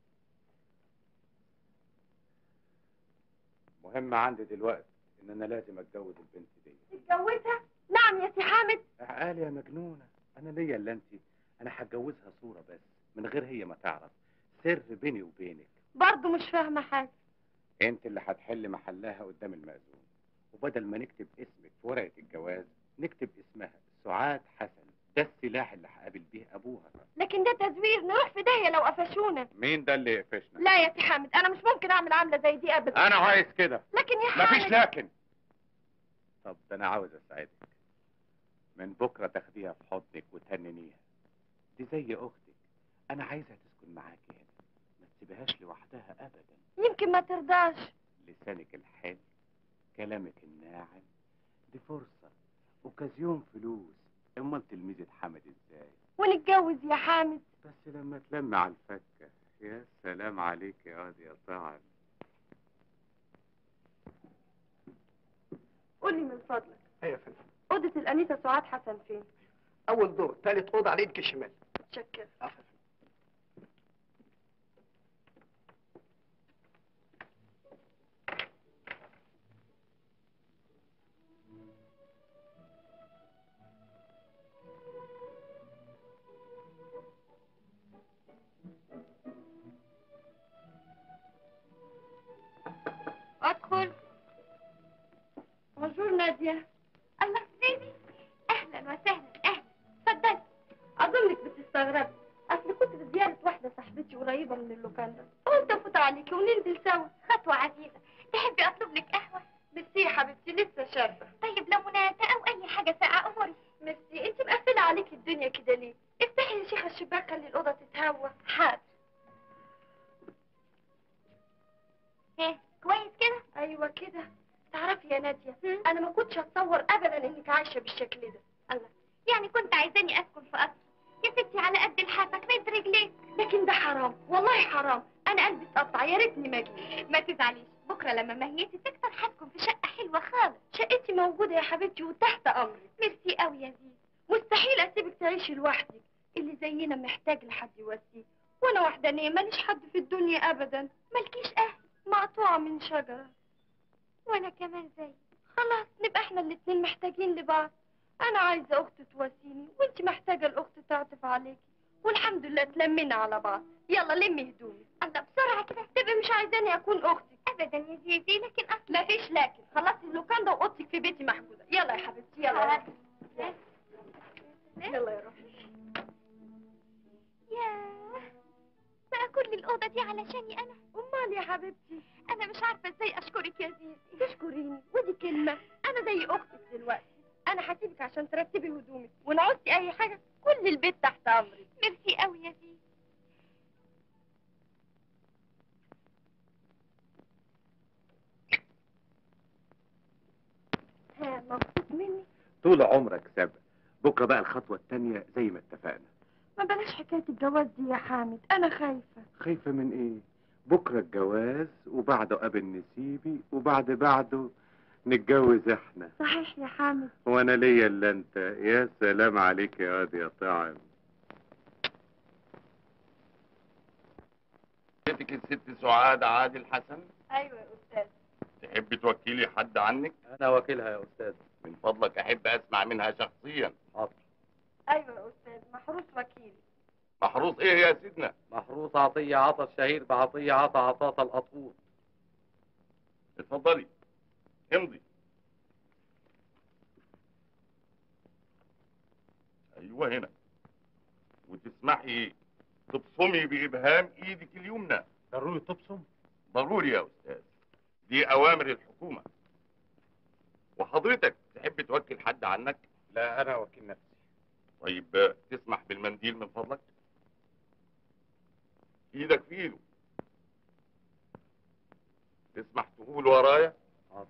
مهم عندي دلوقتي ان انا لازم اتجوز البنت دي تتجوزها نعم يا سي حامد قال يا مجنونه انا ليا الا انت انا هتجوزها صوره بس من غير هي ما تعرف سر بيني وبينك برضه مش فاهمة حاجة انت اللي هتحل محلها قدام المأذون وبدل ما نكتب اسمك في ورقه الجواز نكتب اسمها سعاد حسن ده السلاح اللي هقابل بيه ابوها لكن ده تزوير نروح في داهية لو قفشونا مين ده اللي يقفشنا لا يا سي حامد انا مش ممكن اعمل عاملة زي دي ابدا انا عايز كده لكن يا حامد مفيش لكن طب ده انا عاوز اساعدك من بكره تاخديها في حضنك وتهننيها دي زي اختك انا عايزها تسكن معاكي هنا ما تسيبهاش لوحدها ابدا يمكن ما ترضاش لسانك الحلو كلامك الناعم دي فرصه اوكازيون فلوس امال تلميذة حمد ازاي ونتجوز يا حامد بس لما تلم على الفكه يا سلام عليك يا واد يا طعن قولي من فضلك ايوه يا فندم أوضة الأنيسة سعاد حسن فين؟ اول دور ثالث اوضه على ايدك الشمال متشكرة عفوا. أدخل بونجور نادية الله سيدي أهلا وسهلا أهلا اتفضلي أظنك بتستغربي أصل كنت بزيارة واحدة صاحبتي قريبة من اللوكاندا قلت أفوت عليكي وننزل سوا خطوة عزيزة تحبي أطلب لك قهوة؟ ميرسي يا حبيبتي لسه شاربة طيب ليموناتة أو أي حاجة ساقعة أموري ميرسي أنت مقفلة عليكي الدنيا كده ليه؟ افتحي يا شيخة الشباك خلي الأوضة تتهوى حاضر ايه كويس كده ايوه كده تعرفي يا ناديه انا ما كنتش اتصور ابدا انك عايشه بالشكل ده الله يعني كنت عايزاني اسكن في قصر يا ستي على قد لحافك مد رجليك لكن ده حرام والله حرام انا قلبي اتقطع يا ريتني ما جيت ما تزعليش بكره لما مهيتي تكتر هسكن في شقه حلوه خالص شقتي موجوده يا حبيبتي وتحت امرك ميرسي قوي يا زيزي مستحيل اسيبك تعيشي لوحدك اللي زينا محتاج لحد يواسيه وانا وحدانيه ماليش حد في الدنيا ابدا مالكيش اهل مقطوعة من شجرة وانا كمان زي خلاص نبقى احنا الاتنين محتاجين لبعض انا عايزة اخت تواسيني وانت محتاجة الاخت تعطف عليكي والحمد لله تلمينا على بعض يلا لمي هدومي الله بسرعة كده تبقي مش عايزاني اكون اختك ابدا يا زيزي لكن اصلا مفيش لكن خلصتي اللوكاندا واوضتك في بيتي محجوزة يلا يا حبيبتي يلا يلا يا روحي ياه بقى كل الأوضة دي علشاني أنا امال يا حبيبتي أنا مش عارفة إزاي أشكرك يا زيزي تشكريني ودي كلمة أنا زي أختك دلوقتي أنا هسيبك عشان ترتبي هدومك ونعوزتي أي حاجة كل البيت تحت أمرك ميرسي قوي يا زيزي ها مبسوط مني طول عمرك سبق بكره بقى الخطوه التانية زي ما اتفقنا ما بلاش حكايه الجواز دي يا حامد انا خايفه خايفه من ايه بكره الجواز وبعده قابل نسيبي وبعد بعده نتجوز احنا صحيح يا حامد وانا ليا الا انت يا سلام عليك يا واد يا طعم بيتك الست سعاد عادل حسن ايوه يا استاذ تحب توكلي حد عنك انا وكيلها يا استاذ من فضلك احب اسمع منها شخصيا حاضر ايوه يا استاذ محروس وكيلي محروس ايه يا سيدنا محروس عطية عطا الشهير بعطية عطا عطاطا الأطفول اتفضلي امضي ايوه هنا وتسمحي تبصمي بابهام ايدك اليمنى ضروري تبصم ضروري يا استاذ دي اوامر الحكومه وحضرتك تحب توكل حد عنك لا انا وكيل نفسي طيب آه، تسمح بالمنديل من فضلك ايدك في ايده تسمح تقول ورايا حاضر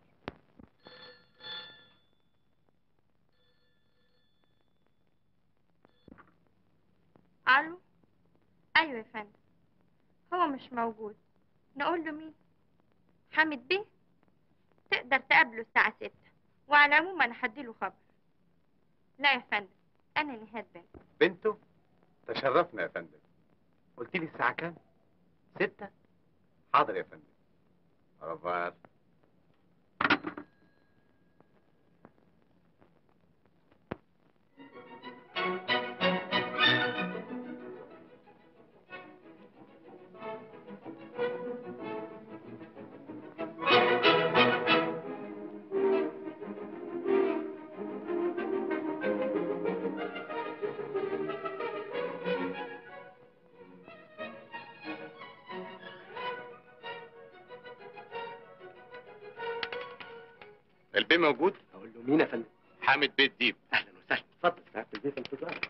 الو ايوه يا فندم هو مش موجود نقول له مين حامد بيه تقدر تقابله الساعة ستة وعلى العموم انا هديله خبر لا يا فندم انا نهاد بنت بنته تشرفنا يا فندم قلت لي الساعه كام ستة حاضر يا فندم رفار البي موجود اقول له مين يا فندم حامد بيت ديب اهلا وسهلا اتفضل ساعه البيت انتظار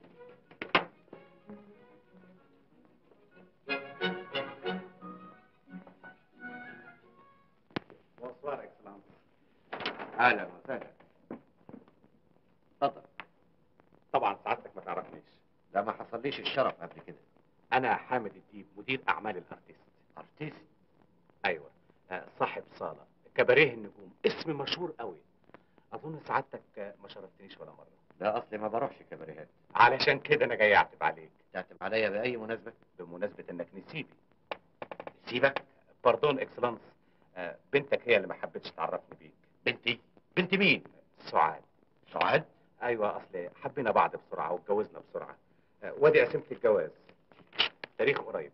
بونسوار اكسلانس اهلا وسهلا اتفضل طبعا سعادتك ما تعرفنيش ده ما حصليش الشرف قبل كده انا حامد الديب مدير اعمال الارتيست ارتيست ايوه آه، صاحب صاله كباريه النجوم اسم مشهور قوي اظن سعادتك آه، ما شرفتنيش ولا مره لا اصلي ما بروحش كباريهات علشان كده انا جاي اعتب عليك تعتب عليا باي مناسبه بمناسبه انك نسيبي سيبك باردون اكسلانس آه، بنتك هي اللي ما حبتش تعرفني بيك بنتي بنت مين سعاد سعاد ايوه اصل حبينا بعض بسرعه واتجوزنا بسرعه آه، وادي قسيمه الجواز تاريخ قريب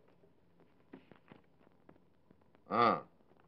اه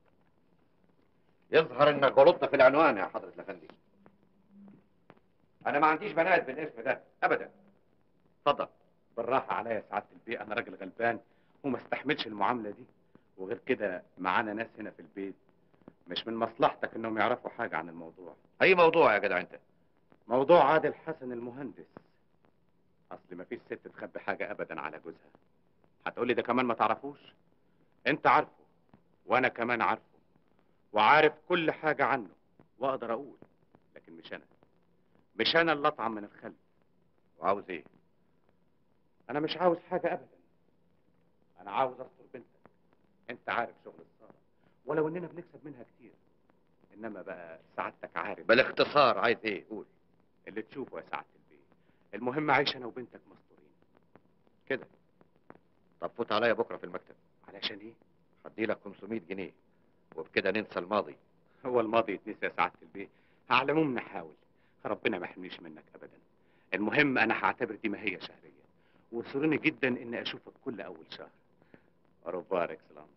يظهر انك غلطت في العنوان يا حضرة الافندي انا ما عنديش بنات بالاسم ده ابدا اتفضل بالراحه عليا يا سعاده البيئه انا راجل غلبان وما استحملش المعامله دي وغير كده معانا ناس هنا في البيت مش من مصلحتك انهم يعرفوا حاجه عن الموضوع اي موضوع يا جدع انت موضوع عادل حسن المهندس اصل ما فيش ست تخبي حاجه ابدا على جوزها هتقولي ده كمان ما تعرفوش انت عارفه وانا كمان عارفه وعارف كل حاجه عنه واقدر اقول لكن مش انا مش انا اللي اطعم من الخل وعاوز ايه انا مش عاوز حاجه ابدا انا عاوز استر بنتك انت عارف شغل الساره ولو اننا بنكسب منها كتير انما بقى سعادتك عارف بالاختصار عايز ايه قول اللي تشوفه يا سعاده البيه المهم عيش انا وبنتك مستورين كده طب فوت عليا بكره في المكتب علشان ايه هدي لك 500 جنيه وبكده ننسى الماضي هو الماضي يتنسى يا سعاده البيه على العموم نحاول ربنا ما يحرمنيش منك ابدا المهم انا هعتبر دي ما هي شهريه وسرني جدا اني اشوفك كل اول شهر اوروبار اكسلانس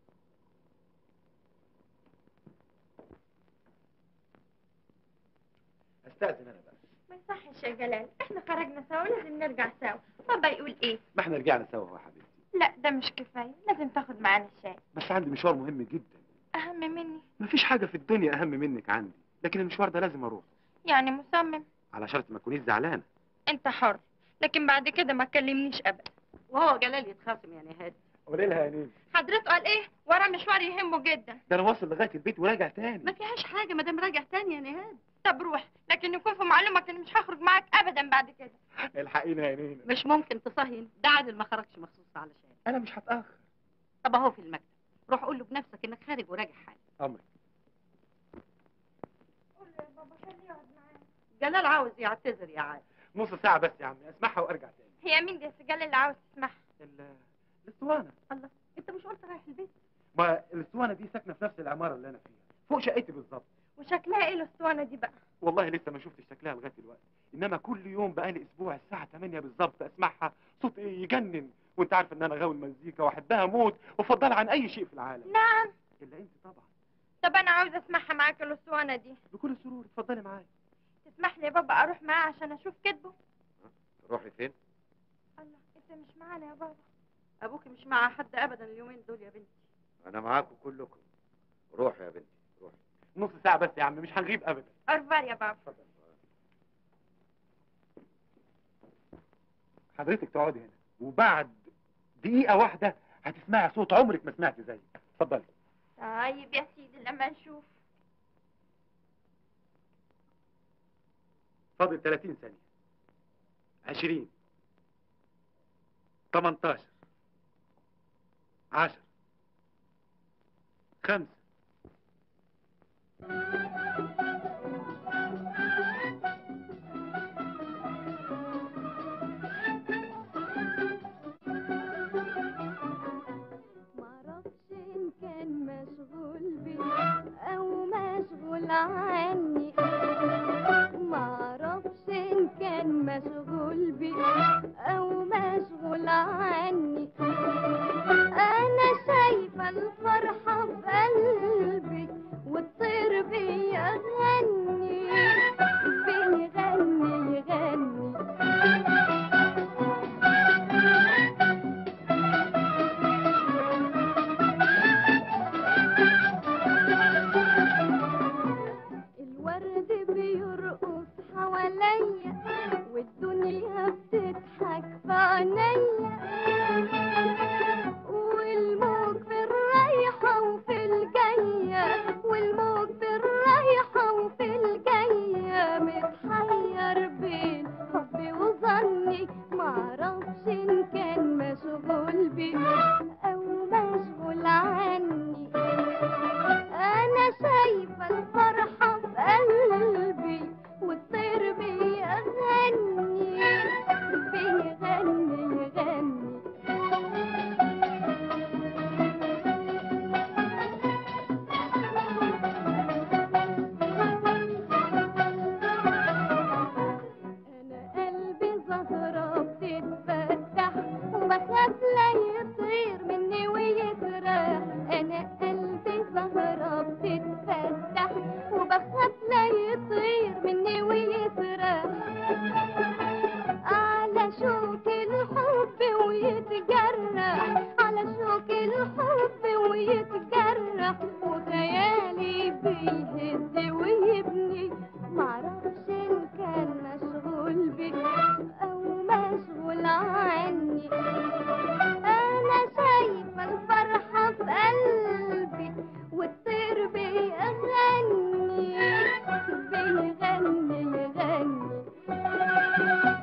استاذن انا بقى ما يصحش يا جلال احنا خرجنا سوا لازم نرجع سوا بابا يقول ايه ما احنا رجعنا سوا يا حبيبتي لا ده مش كفايه لازم تاخد معانا الشاي بس عندي مشوار مهم جدا اهم مني مفيش حاجه في الدنيا اهم منك عندي لكن المشوار ده لازم اروح يعني مصمم على شرط ما تكونيش زعلانه انت حر لكن بعد كده ما تكلمنيش ابدا وهو جلال يتخاصم يعني هادي قولي لها يا نيل حضرته قال ايه ورا مشوار يهمه جدا ده انا واصل لغايه البيت وراجع تاني ما فيهاش حاجه ما دام راجع تاني يا نهاد طب روح لكن يكون في معلومك اني مش هخرج معاك ابدا بعد كده الحقينا يا نينا مش ممكن تصهين ده عادل ما خرجش مخصوص علشان انا مش هتاخر طب اهو في المكتب روح قول له بنفسك انك خارج وراجع حالك امرك جلال عاوز يعتذر يا عادل نص ساعه بس يا عمي اسمعها وارجع تاني هي مين دي يا سجال اللي عاوز تسمعها ال- الاسطوانه الله انت مش قلت رايح البيت ما الاسطوانه دي ساكنه في نفس العماره اللي انا فيها فوق شقتي بالظبط وشكلها ايه الاسطوانه دي بقى والله لسه ما شفتش شكلها لغايه دلوقتي انما كل يوم بقالي اسبوع الساعه 8 بالظبط اسمعها صوت ايه يجنن وانت عارف ان انا غاوي المزيكا واحبها موت وافضلها عن اي شيء في العالم نعم الا انت طبعا طب انا عاوز اسمعها معاك الاسطوانه دي بكل سرور اتفضلي معايا تسمح لي يا بابا اروح معاه عشان اشوف كتبه تروحي فين الله انت مش معانا يا بابا ابوك مش مع حد ابدا اليومين دول يا بنتي انا معاكم كلكم روحي يا بنتي روحي نص ساعه بس يا عم مش هنغيب ابدا ارفار يا بابا حضرتك تقعدي هنا وبعد دقيقه واحده هتسمعي صوت عمرك ما سمعتي زيه اتفضلي طيب يا سيدي لما نشوف فاضل 30 ثانيه 20 18 10 خمسة معرفش إن كان مشغول بي أو مشغول عني معرفش إن كان مشغول بي أو مشغول عني أنا شايفة الفرحة في قلبي والطير بيغني بيغني يغني الورد بيرقص حواليا والدنيا بتضحك في عينيا والموج في الرايحة وفي الجاية والموج في الرايحة وفي الجاية متحير بين حبي وظني معرفش إن كان مشغول بي أو مشغول عني أنا شايفة الفرحة في قلبي والطير بيغني بيغني يغني أنا قلبي زهرة بتتفتح وبخاف لا يطير مني ويسرح أنا قلبي زهرة بتتفتح وبخاف لا يطير مني ويسرح على شوك الحب ويتجرح على شوك الحب ويتجرح وخيالي بيهز ويبني معرفش إن كان مشغول بي أو مشغول عني أنا شايفة الفرحة في قلبي والطير بيغني بيغني يغني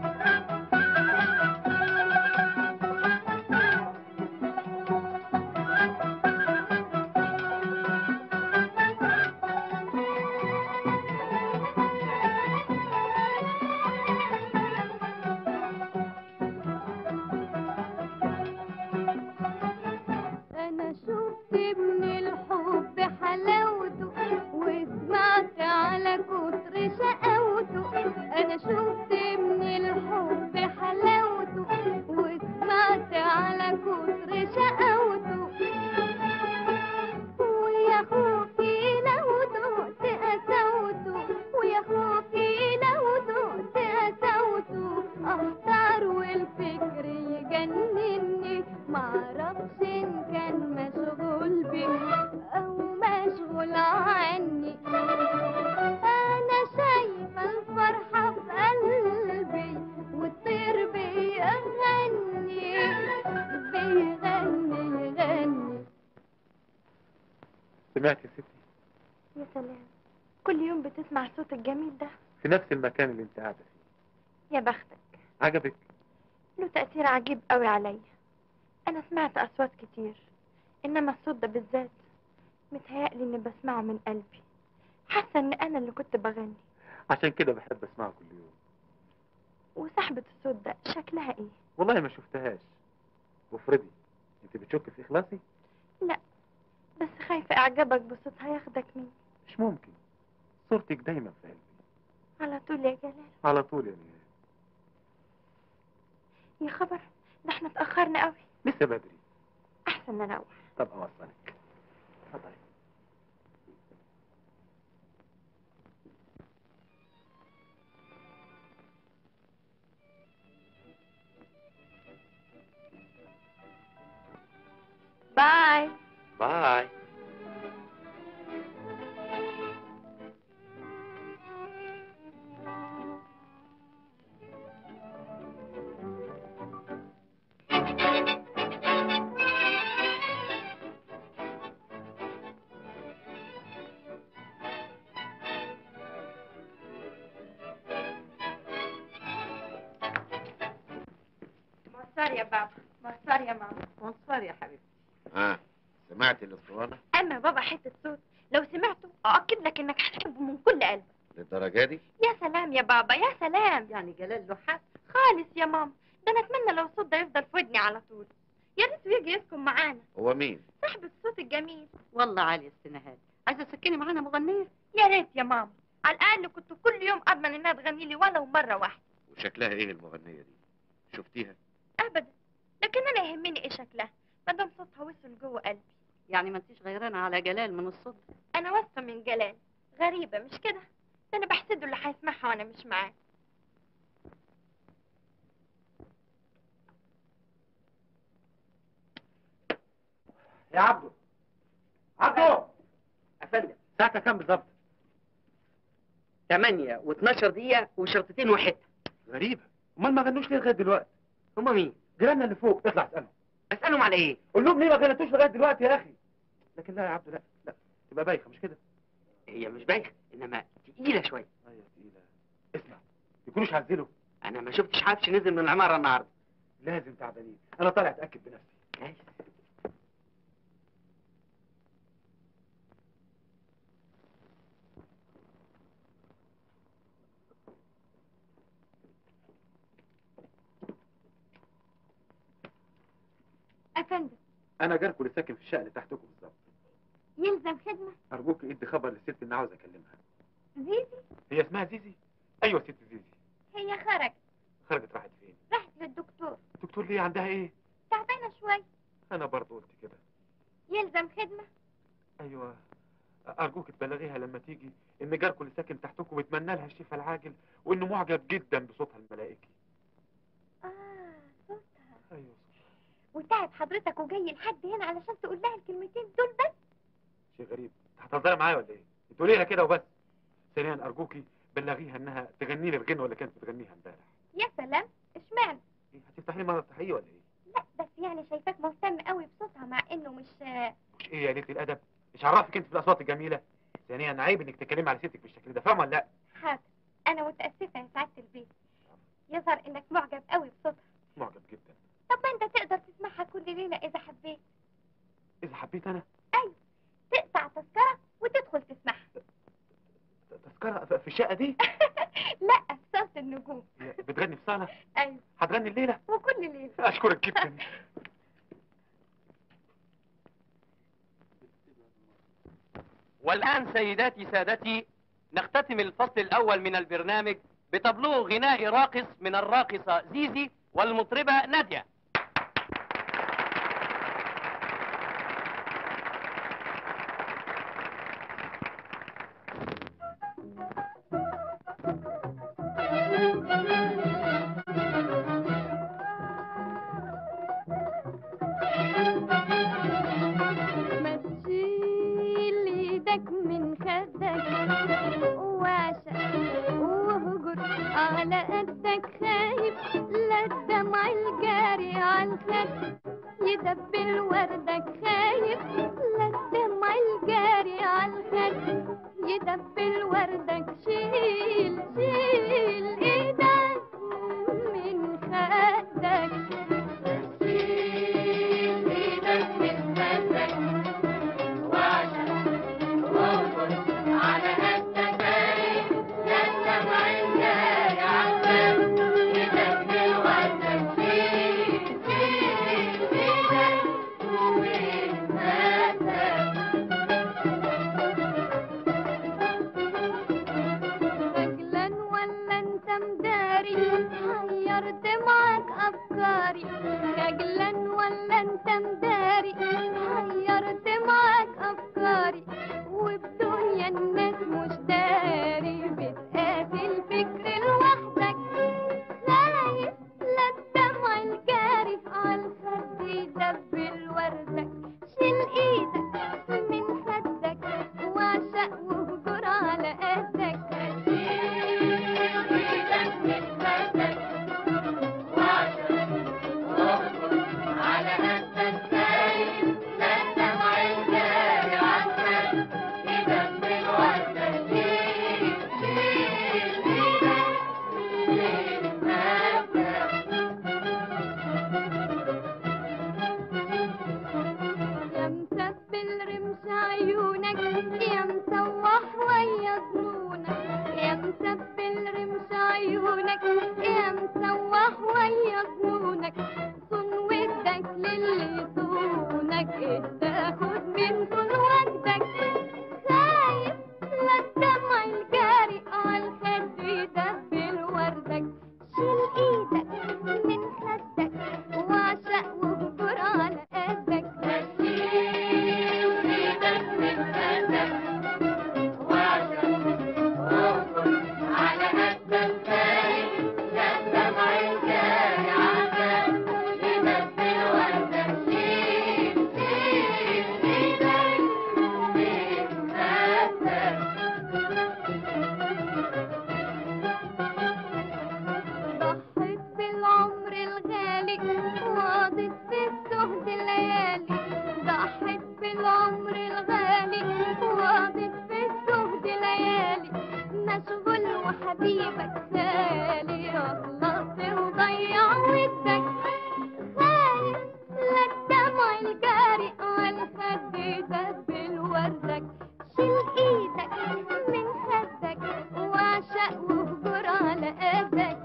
أنا شفت من الحب حلاوته وسمعت على كتر شقاوته أنا شفت من الحب حلاوته وسمعت على كتر شقاوته ويا خوفي لو دقت قساوته ويا خوفي لو دقت قساوته أحتار والفكر يجنني معرفش إن كان مشغول بي أو مشغول عني أنا شايفة الفرحة في قلبي والطير بيغني بيغني يغني سمعت يا ستي يا سلام كل يوم بتسمع الصوت الجميل ده في نفس المكان اللي انت قاعده فيه يا بختك عجبك له تأثير عجيب قوي عليا أنا سمعت أصوات كتير إنما الصوت ده بالذات متهيألي إني بسمعه من قلبي حاسة إن أنا اللي كنت بغني عشان كده بحب اسمعه كل يوم وصاحبة الصوت ده شكلها إيه؟ والله ما شفتهاش وافرضي انت بتشك في اخلاصي لا بس خايفة إعجابك بصوتها ياخدك مني مش ممكن صورتك دايما في قلبي على طول يا جلال على طول يا نهاد يا خبر ده احنا اتأخرنا قوي لسه بدري أحسن نروح طب اوصلك اتفضلي باي باي مسار يا بابا مسار يا ماما منصور يا حبيبتي ها سمعت الاسطوانه أما بابا حتة صوت لو سمعته أؤكد لك إنك هتحبه من كل قلبك للدرجه دي يا سلام يا بابا يا سلام يعني جلال له حق خالص يا ماما ده أنا أتمنى لو الصوت ده يفضل في ودني على طول يا ريت يجي يسكن معانا هو مين صاحب الصوت الجميل والله عالية السنهاد عايزة تسكني معانا مغنية يا ريت يا ماما على الأقل كنت كل يوم أضمن إنها تغني لي ولو مرة واحدة وشكلها ايه المغنيه دي شفتيها أبدا لكن أنا يهمني إيه شكلها ما دام صوتها وصل جوه قلبي يعني ما انتيش غيرانة على جلال من الصوت أنا واثقة من جلال غريبة مش كده ده أنا بحسده اللي هيسمعها وأنا مش معاه يا عبده عبده افندم ساعتها كام بالظبط 8 و12 دقيقة وشرطتين وحتة غريبة امال ما غنوش ليه لغايه دلوقتي هما مين؟ جيراننا اللي فوق اطلع اسالهم اسألهم على ايه؟ قول لهم ليه ما غنتوش لغايه دلوقتي يا اخي لكن لا يا عبده لا لا تبقى بايخه مش كده هي مش بايخة انما تقيلة شوية ايوه تقيله اسمع يكونوش عزلوا انا ما شفتش حبش نزل من العمارة النهاردة لازم تعبانين انا طالع اتاكد بنفسي كويس أفندم انا جاركو اللي ساكن في الشقه اللي تحتكم بالظبط يلزم خدمة ارجوك ادي خبر للست ان عاوز اكلمها زيزي هي اسمها زيزي ايوه ست زيزي هي خرج خرجت راحت فين راحت للدكتور الدكتور ليه عندها ايه تعبانة شوية انا برضه قلت كده يلزم خدمة ايوه ارجوك تبلغيها لما تيجي ان جاركو اللي ساكن تحتكم بيتمنى لها الشفاء العاجل وانه معجب جدا بصوتها الملائكي آه صوتها ايوه وتعب حضرتك وجاي لحد هنا علشان تقول لها الكلمتين دول بس شيء غريب هتهزري معايا ولا ايه تقولي لها كده وبس ثانيا ارجوكي بلغيها انها تغني لي الغنوه اللي كانت بتغنيها امبارح يا سلام اشمعنى إيه، هتفتحي لي مره تحيه ولا ايه لا بس يعني شايفاك مهتم قوي بصوتها مع انه مش مش ايه يا قليله الادب مش عرفك انت في الاصوات الجميله ثانيا عيب انك تتكلمي على ستك بالشكل ده فاهمه ولا لا حاضر انا متاسفه يا سعاده البيت يظهر انك معجب قوي بصوتها معجب جدا طب ما انت تقدر تسمعها كل ليله اذا حبيت اذا حبيت انا ايوه تقطع تذكره وتدخل تسمعها تذكره في- في الشقه دي لا في صاله النجوم هي بتغني في صاله ايوه هتغني الليله وكل ليله اشكرك جدا والآن سيداتي سادتي نختتم الفصل الأول من البرنامج بتبلوغ غناء راقص من الراقصة زيزي والمطربة نادية ما تشيل ايدك من خدك وعشق وهجر على قدك خايف لا الدمع الجاري على الخد يدبل وردك خايف لا الدمع الجاري على الخد يدبل وردك شيل شيل ايدك من خدك شيل ايدك من خدك وعشان وارقص على قدك لا الدمع الجاي عمال يدبل وردك شيل شيل ايدك من خجلان ولا انت مداري حيرت معاك افكاري خجلان ولا انت مداري حيرت معاك افكاري وبدنيا الناس مش داري بتقاتل فكر لوحدك خايف لا الدمع الجاري عالخد يدبل وردك شيل ايدك من خدك واعشق وهجر على قدك يا مسبل رمش عيونك يا مسوح ويا ظنونك يا مسبل رمش عيونك يا مسوح ويا ظنونك صن ودك للي صونك تاخد من كل وجدك خايف لا الدمع الجاري عالخد يدبل وردك شيل ايدك من خدك واعشق وهجر على قدك ضحيت بالعمر الغالي واضت في الزهد الليالي ضحيت بالعمر الغالي واضت في الزهد ليالي مشغول وحبيبك خالي خلصت وضيع ودك خايف لا الدمع الجاري على خدي دبل وردك شيل ايدك من خدك واعشق وهجر على قدك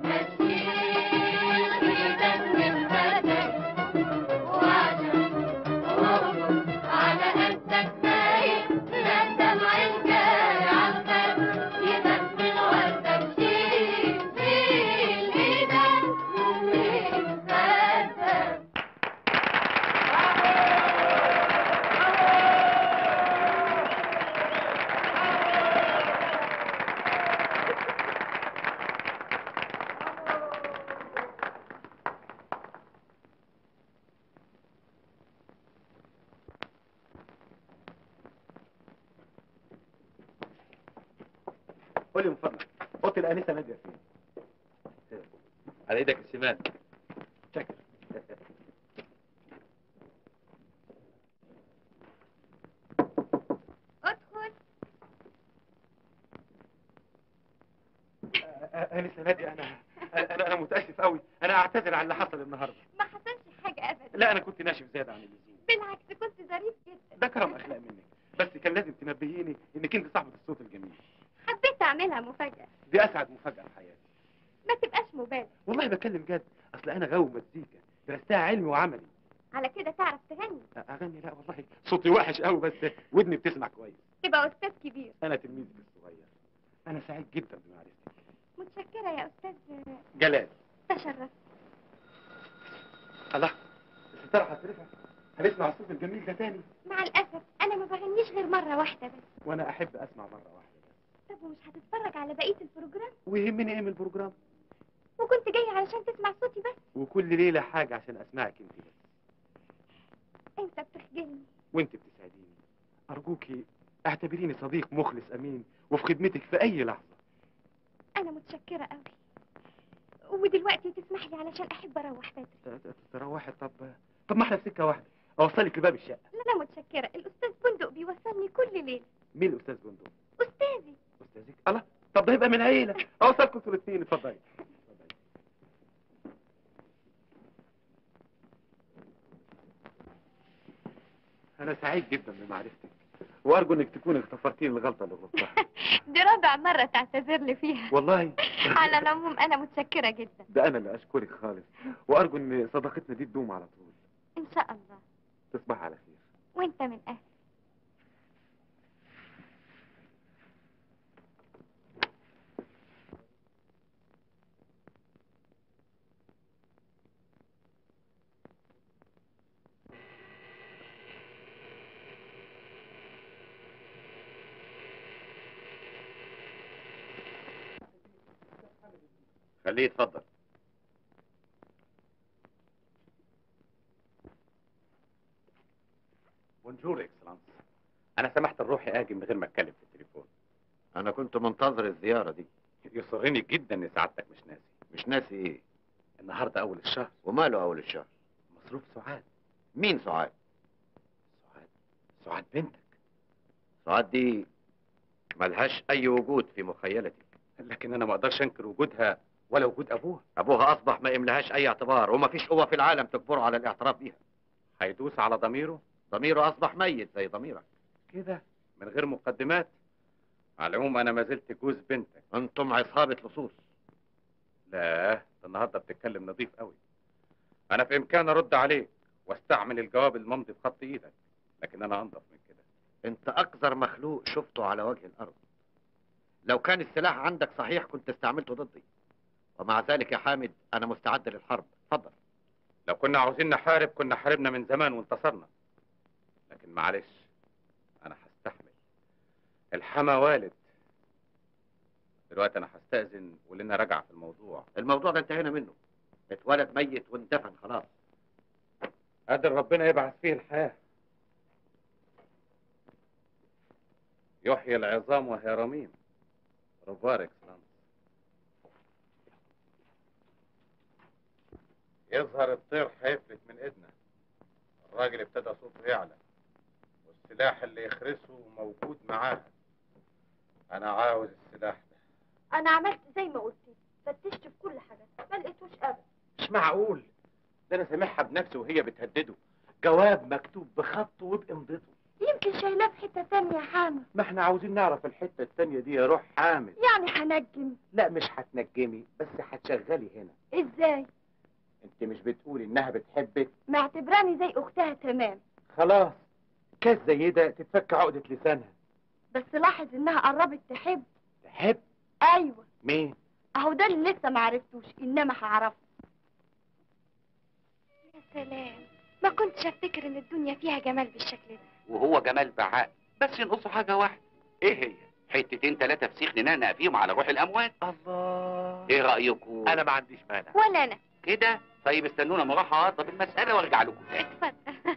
قول لي من فضلك اوضه الانسه ناديه فين؟ على ايدك الشمال شكرا ادخل انسه ناديه انا انا انا متاسف قوي انا اعتذر عن اللي حصل النهارده ما حصلش حاجة أبدا لا انا كنت ناشف زياده عن اللزوم بالعكس كنت ظريف جدا ده كرم اخلاق منك بس كان لازم تنبهيني انك انت صاحبه الصوت الجميل حبيت أعملها مفاجأة دي اسعد مفاجاه في حياتي ما تبقاش مبالغ والله بتكلم جد اصل انا غاوي مزيكا درستها علمي وعملي على كده تعرف تغني اغني لا والله صوتي وحش قوي بس ودني بتسمع كويس تبقى أستاذ كبير انا تلميذك الصغير انا سعيد جدا بمعرفتك متشكرة يا أستاذ جلال تشرفت الله الستاره هترفع هنسمع الصوت الجميل ده تاني مع الأسف أنا ما بغنيش غير مرة واحدة بس وانا احب اسمع مره واحده طب ومش هتتفرج على بقية البروجرام ويهمني ايه من البروجرام وكنت جاي علشان تسمع صوتي بس وكل ليله حاجه عشان اسمعك انت بس أنت بتخجلني وانت بتساعديني ارجوكي اعتبريني صديق مخلص امين وفي خدمتك في اي لحظه أنا متشكرة قوي ودلوقتي تسمح لي علشان أحب أروح بدري ت- ت- تروحي طب طب ما احنا في سكه واحده اوصلك لباب الشقه لا أنا متشكرة الأستاذ بندق بيوصلني كل ليلة مين الاستاذ بندق أستاذي استاذك الله طب ده يبقى من العيله اوصلكم صورتين اتفضلي انا سعيد جدا بمعرفتك وارجو انك تكون اغتفرتيني الغلطه اللي غلطتها دي رابع مرة تعتذر لي فيها والله على العموم أنا متشكرة جدا ده انا اللي اشكرك خالص وارجو ان صداقتنا دي تدوم على طول إن شاء الله تصبح على خير وأنت من أهل خليه يتفضل بونجور اكسلانس انا سمحت لروحي اجي من غير ما اتكلم في التليفون انا كنت منتظر الزياره دي يسرني جدا ان سعادتك مش ناسي مش ناسي ايه النهارده اول الشهر وماله اول الشهر مصروف سعاد مين سعاد سعاد بنتك سعاد دي ملهاش اي وجود في مخيلتي لكن انا ما اقدرش انكر وجودها ولا وجود ابوها ابوها اصبح ما يملهاش اي اعتبار ومفيش قوه في العالم تجبره على الاعتراف بيها هيدوس على ضميره ضميره اصبح ميت زي ضميرك كده من غير مقدمات على العموم انا ما زلت جوز بنتك انتم عصابه لصوص لا ده النهارده بتتكلم نظيف قوي انا في امكاني ارد عليك واستعمل الجواب الممضي بخط ايدك لكن انا انضف من كده انت اقذر مخلوق شفته على وجه الارض لو كان السلاح عندك صحيح كنت استعملته ضدي ومع ذلك يا حامد انا مستعد للحرب اتفضل لو كنا عاوزين نحارب كنا حاربنا من زمان وانتصرنا لكن معلش انا هستحمل الحما والد دلوقتي انا هستأذن ولنا رجع في الموضوع الموضوع ده انتهينا منه اتولد ميت واندفن خلاص قادر ربنا يبعث فيه الحياة يحيي العظام وهي رميم رفار اكسلانس يظهر الطير هيفلت من ايدنا الراجل ابتدى صوته يعلى والسلاح اللي يخرسه موجود معاه انا عاوز السلاح ده أنا عملت زي ما قلت لي. فتشت في كل حاجة ما لقيتوش أبدا مش معقول ده انا سامعها بنفسي وهي بتهدده جواب مكتوب بخطه وبامضته يمكن شايلاه في حتة تانية يا حامد ما احنا عاوزين نعرف الحته التانيه دي يا روح حامد يعني هنجم لا مش هتنجمي بس هتشغلي هنا ازاي انت مش بتقولي انها بتحبك معتبراني زي اختها تمام خلاص كاس زي ده تتفك عقده لسانها بس لاحظ انها قربت تحب تحب ايوه مين اهو ده اللي لسه ما عرفتوش انما هعرفه يا سلام ما كنتش افتكر ان الدنيا فيها جمال بالشكل ده وهو جمال بعقل بس ينقصه حاجة واحدة ايه هي؟ حتتين تلاتة فسيخ ننقنق فيهم على روح الأموات الله ايه رأيكم؟ انا ما عنديش مانع ولا انا كده طيب استنونا ما اروح اوضب المسألة وارجع لكم تاني اتفضل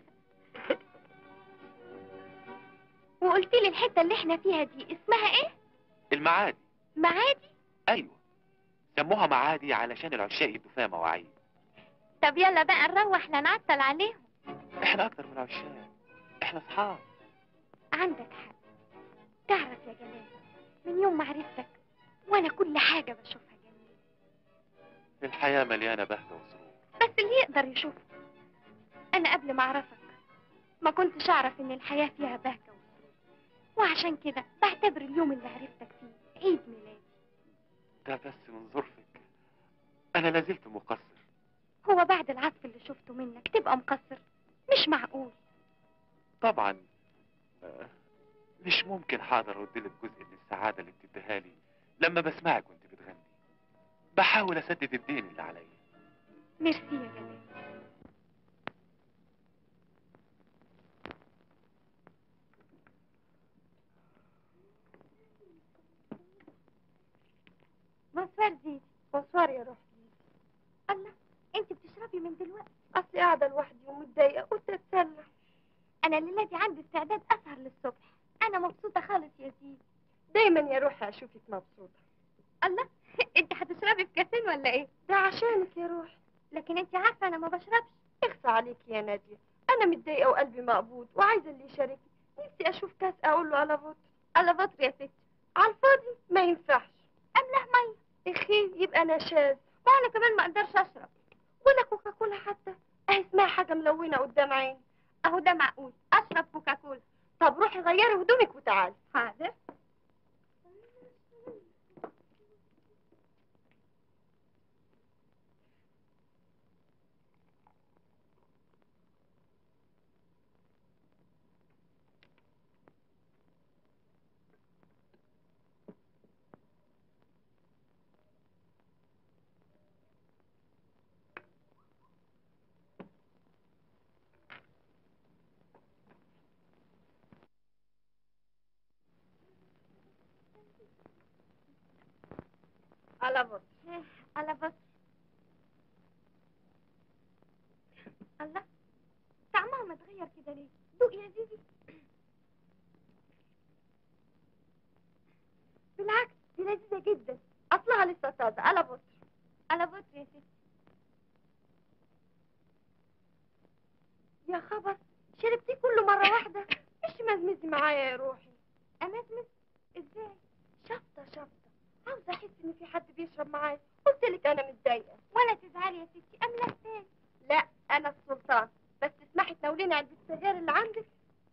وقلت لي الحته اللي احنا فيها دي اسمها ايه المعادي معادي ايوه سموها معادي علشان العشاق يدوا فيها مواعيد طب يلا بقى نروح لا نعطل عليهم احنا اكتر من عشاق احنا اصحاب عندك حق تعرف يا جلال من يوم ما عرفتك وانا كل حاجه بشوفها جميله الحياة مليانة بهجة وسرور بس اللي يقدر يشوفها انا قبل ما اعرفك ما كنتش اعرف ان الحياه فيها بهجه وسرور وعشان كده بعتبر اليوم اللي عرفتك فيه عيد ميلادي ده بس من ظرفك انا لازلت مقصر هو بعد العطف اللي شفته منك تبقى مقصر مش معقول طبعا آه، مش ممكن هقدر ارد لك جزء من السعادة اللي بتديها لي لما بسمعك وانت بتغني بحاول اسدد الدين اللي عليا ميرسي يا جلال بونسوار زيزي بونسوار يا روحي الله انت بتشربي من دلوقتي اصلي قاعده لوحدي ومتضايقه قلت اتسلى انا الليله دي عندي استعداد اسهر للصبح انا مبسوطه خالص يا زيزي دايما يا روحي اشوفك مبسوطه الله انت هتشربي في كاسين ولا ايه ده عشانك يا روحي لكن انت عارفه انا ما بشربش اخفى عليك يا ناديه انا متضايقه وقلبي مقبوض وعايزه اللي يشاركني نفسي اشوف كاس اقول له على فطر على فطر يا ستي على الفاضي ما ينفعش املح ميه اخي يبقى نشاز وانا كمان ما اقدرش اشرب ولا كوكاكولا حتى اهي اسمها حاجه ملونه قدام عيني اهو ده معقول اشرب كوكاكولا طب روحي غيري هدومك وتعالي حاضر على بط على بط الله طعمها متغير كده ليه دوق يا زيزي بالعكس دي لذيذة جدا أصلها لسه طازة على بط على بط يا ستي يا خبر شربتيه كله مرة واحدة مش مزمزي معايا يا روحي أمزمز ازاي شفطة شفطة عاوزة أحس إن في حد بيشرب معايا قلت لك أنا متضايقة ولا تزعلي يا ستي أملك تاني لا أنا السلطان بس اسمحي تناوليني علبة السجاير اللي عندك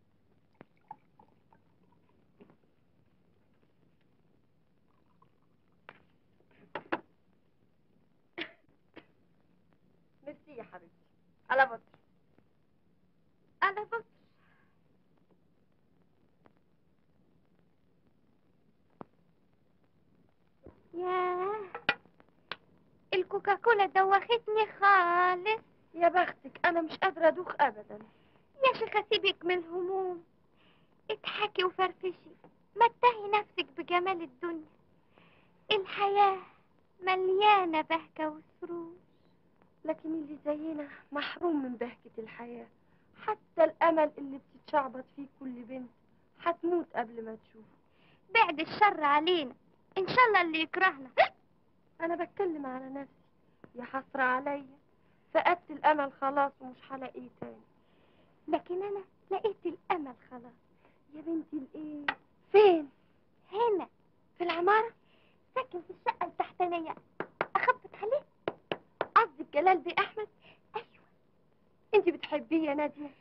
ميرسي يا حبيبتي على بطر على بطر ياه الكوكاكولا دوختني خالص يا بختك انا مش قادره ادوخ ابدا يا شيخه سيبك من الهموم اضحكي وفرفشي متعي نفسك بجمال الدنيا الحياه مليانه بهجه وسرور لكن اللي زينا محروم من بهجه الحياه حتى الامل اللي بتتشعبط فيه كل بنت هتموت قبل ما تشوفه بعد الشر علينا ان شاء الله اللي يكرهنا انا بتكلم على نفسي يا حسرة عليا فقدت الامل خلاص ومش هلاقيه تاني لكن انا لقيت الامل خلاص يا بنتي الايه فين هنا في العمارة ساكن في الشقة التحتانية اخبط عليه قصدك جلال بيه احمد ايوه انت بتحبيه يا نادية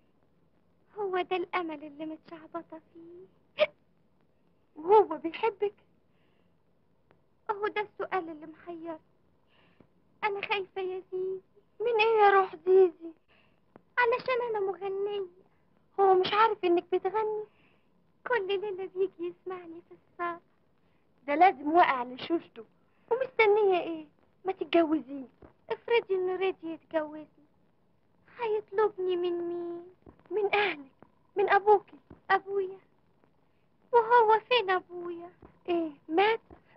هو ده الامل اللي متشعبطة فيه وهو بيحبك اهو ده السؤال اللي محير انا خايفة يا زيزي من ايه يا روح زيزي علشان انا مغنية هو مش عارف انك بتغني كل ليلة بيجي يسمعني في الصالة ده لازم واقع لشوشته ومستنية ايه ما تتجوزيه افرضي انه رضي يتجوزني هيطلبني من مين من اهلك من ابوكي ابويا وهو فين ابويا ايه مات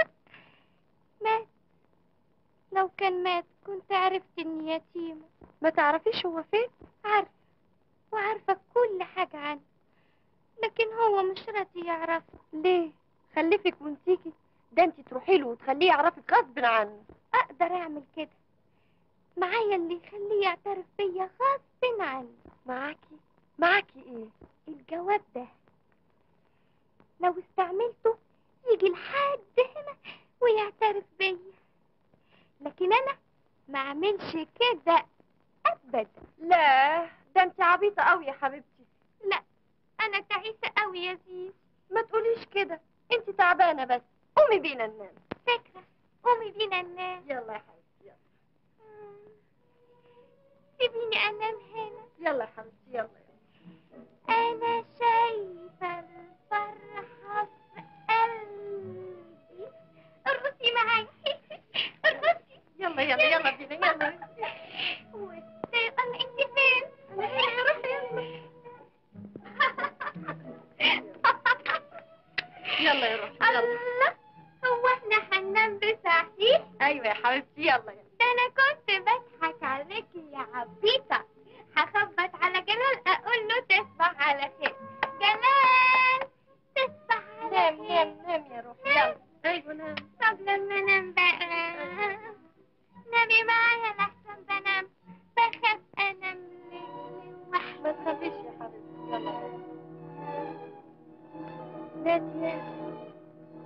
مات لو كان مات كنت عرفت اني يتيمة ما تعرفيش هو فين عارفة وعارفة كل حاجة عنه لكن هو مش راضي يعرفها ليه خلفك وانتيكي ده انت تروحي له وتخليه يعرفك غصب عنه اقدر اعمل كده معايا اللي يخليه يعترف بيا غصب عني معاكي معاكي ايه الجواب ده لو استعملته يجي لحد هنا ويعترف بيا لكن انا ما اعملش كده ابدا لا ده انت عبيطه قوي يا حبيبتي لا انا تعيسه قوي يا زيز ما تقوليش كده انت تعبانه بس قومي بينا ننام فكره قومي بينا ننام يلا يا حبيبتي يلا سيبيني انام هنا يلا يا حبيبتي يلا انا شايفه الفرحه في قلبي ارقصي معايا ارقصي يلا يلا يلا بينا يلا والثقة انت فين؟ انا هنا روحي يلا يلا يا روحي يلا الله هو احنا هننام بصحيح؟ ايوه يا حبيبتي يلا يلا ده انا كنت بضحك عليكي يا عبيطة هخبط على جلال اقول له تصبح على خير جلال تصبح على خير نام نام نام يا روحي يلا ايوه نام طب لما انام بقى نامي معايا لحسن بنام بخاف انام لوحدي ما تخافيش يا حبيبتي يلا نادية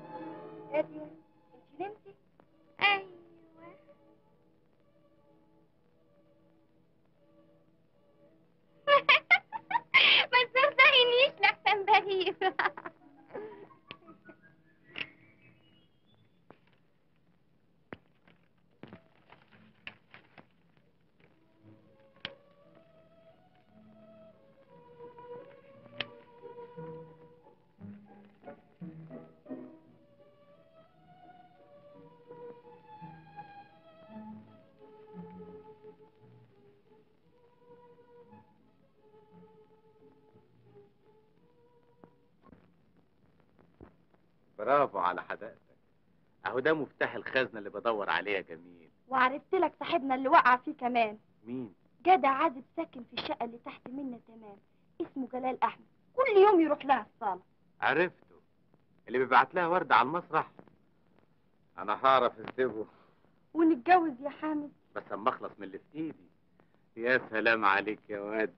برافو على حدائقك اهو ده مفتاح الخزنه اللي بدور عليه يا جميل وعرفت لك صاحبنا اللي وقع فيه كمان مين جدع عازب ساكن في الشقة اللي تحت منا تمام اسمه جلال أحمد كل يوم يروح لها الصالة عرفته اللي بيبعت لها ورده على المسرح انا هعرف اسيبه ونتجوز يا حامد بس اما اخلص من اللي في ايدي يا سلام عليك يا واد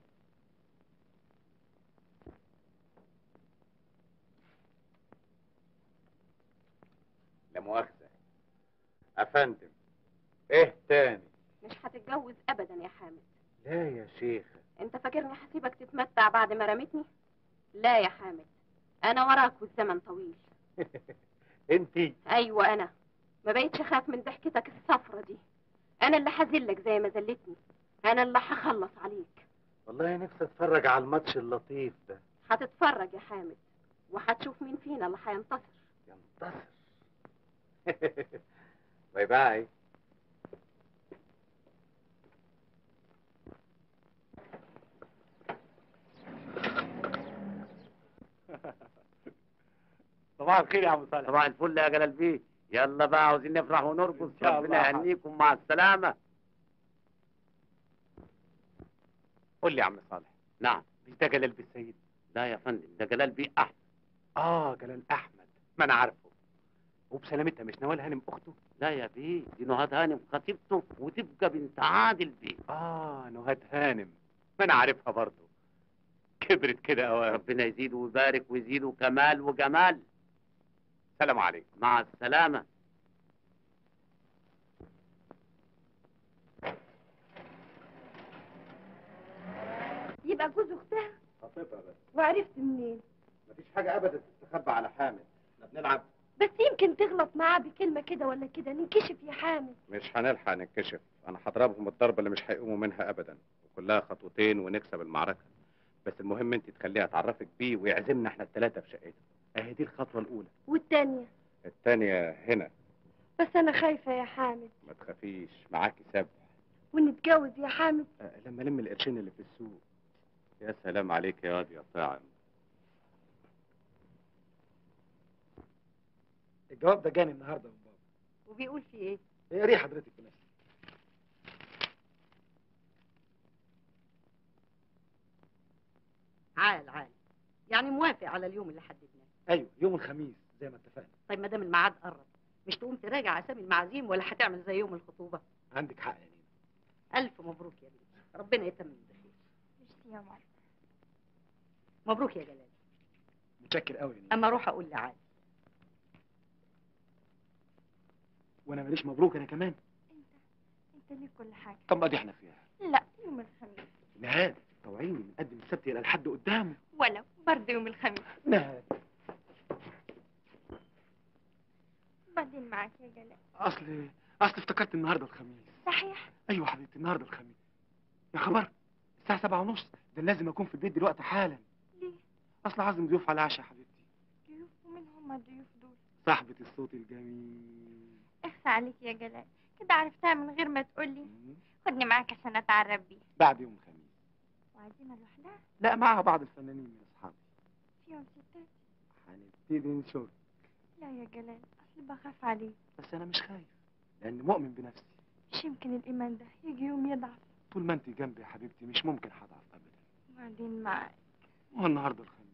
لا مؤاخذة أفندم إيه تاني؟ مش هتتجوز ابدا يا حامد لا يا شيخ انت فاكرني هسيبك تتمتع بعد ما رميتني لا يا حامد انا وراك والزمن طويل انتي ايوه انا ما بقيتش اخاف من ضحكتك الصفرة دي انا اللي هذلك زي ما ذلتني انا اللي هخلص عليك والله نفسي اتفرج على الماتش اللطيف ده هتتفرج يا حامد وهتشوف مين فينا اللي هينتصر ينتصر باي باي صباح الخير يا عم صالح صباح الفل يا جلال بيه يلا بقى عاوزين نفرح ونرقص شاء ربنا الله. يهنيكم مع السلامة قول لي يا عم صالح نعم مش ده جلال بيه السيد لا يا فندم ده جلال بيه أحمد اه جلال احمد ما انا عارفه وبسلامتها مش نوال هانم اخته لا يا بيه دي نهاد هانم خطيبته وتبقى بنت عادل بيه اه نهاد هانم ما انا عارفها برضه كبرت كده اوام ربنا يزيد ويبارك ويزيد كمال وجمال سلام عليكم مع السلامة يبقى جوز أختها خطيبها بس وعرفت منين مفيش حاجه ابدا تستخبى على حامد احنا بنلعب بس يمكن تغلط معاه بكلمة كده ولا كده ننكشف يا حامد مش هنلحق نتكشف انا هضربهم الضربه اللي مش هيقوموا منها ابدا وكلها خطوتين ونكسب المعركه بس المهم انت تخليها تعرفك بيه ويعزمنا احنا الثلاثه في شقته اهي دي الخطوه الاولى والتانية الثانيه هنا بس أنا خايفة يا حامد ما تخافيش معاكي سبع ونتجوز يا حامد أه، لما الم القرشين اللي في السوق يا سلام عليك يا واد يا طاعم الجواب ده جاني النهارده من بابا وبيقول في ايه ايه ريح حضرتك بنفسك عال عال يعني موافق على اليوم اللي حددناه ايوه يوم الخميس زي ما اتفقنا طيب ما دام الميعاد قرب مش تقوم تراجع اسامي المعازيم ولا هتعمل زي يوم الخطوبه عندك حق يا نينا الف مبروك يا بنتي ربنا يتمم بخير ميرسي يا ماما مبروك يا جلال متشكر قوي يا نينا اما اروح اقول لعاد وانا ماليش مبروك انا كمان أنت ليك كل حاجة طب ما دي احنا فيها لا يوم الخميس نهاد طوعيني نقدم السبت الى الحد قدامه ولو برضه يوم الخميس نهاد بعدين معاك يا جلال اصل اصل افتكرت النهارده الخميس صحيح ايوه حبيبتي النهارده الخميس يا خبر الساعه سبعة ونص ده لازم اكون في البيت دلوقتي حالا ليه اصل عازم ضيوف على العشاء يا حبيبتي ضيوف ومين هما الضيوف دول صاحبة الصوت الجميل اخفى عليك يا جلال كده عرفتها من غير ما تقولي خدني معاك عشان اتعرف بيه بعد يوم الخميس وعزيمة لوحدها لا معاها بعض الفنانين من اصحابي فيهم ستات هنبتدي نشوف لا يا جلال اصل بخاف عليك بس انا مش خايف لان مؤمن بنفسي مش يمكن الايمان ده يجي يوم يضعف طول ما انت جنبي يا حبيبتي مش ممكن هضعف ابدا وبعدين معاك هو النهارده الخميس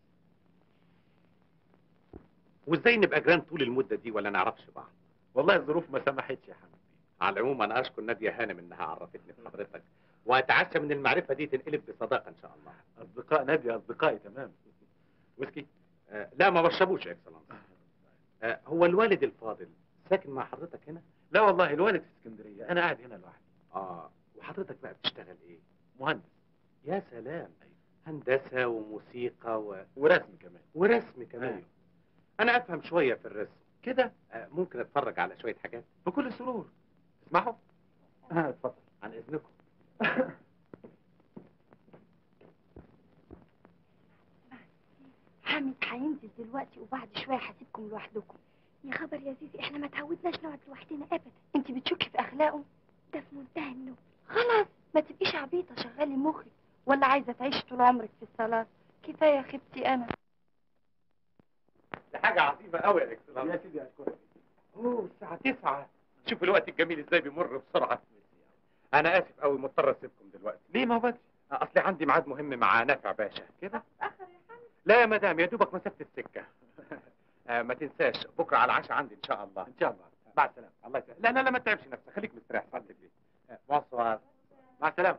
وازاي نبقى جيران طول المده دي ولا نعرفش بعض والله الظروف ما سمحتش يا حمدي على العموم انا اشكر ناديه هانم انها عرفتني بحضرتك واتعشى من المعرفه دي تنقلب بصداقه ان شاء الله اصدقاء ناديه اصدقائي تمام ويسكي آه لا ما بشربوش يا اكسلانس آه هو الوالد الفاضل ساكن مع حضرتك هنا لا والله الوالد في اسكندريه انا قاعد هنا لوحدي اه وحضرتك بقى بتشتغل ايه مهندس يا سلام هندسه وموسيقى و... ورسم كمان ورسم كمان أيوه. انا افهم شويه في الرسم كده آه ممكن اتفرج على شويه حاجات بكل سرور اسمحوا اه اتفضل عن اذنكم حامد هينزل دلوقتي وبعد شويه هسيبكم لوحدكم يا خبر يا زيزي احنا ما تعودناش نقعد لوحدنا ابدا انت بتشكي في اخلاقه ده في منتهى النوم خلاص ما تبقيش عبيطه شغلي مخك ولا عايزه تعيشي طول عمرك في الصلاه كفايه خبتي انا دي حاجة عظيمة قوي يا اكسلانس يا سيدي اشكرك اوه الساعة 9 شوف الوقت الجميل ازاي بيمر بسرعة انا اسف قوي مضطر اسيبكم دلوقتي ليه ما بدري اصلي عندي ميعاد مهم مع نافع باشا كده لا يا مدام يا دوبك مسافة السكة آه ما تنساش بكرة على العشاء عندي ان شاء الله ان شاء الله مع السلامة الله يسلمك لا لا لا ما تتعبش نفسك خليك مستريح سعادتك ليه آه بونسوار مع السلامة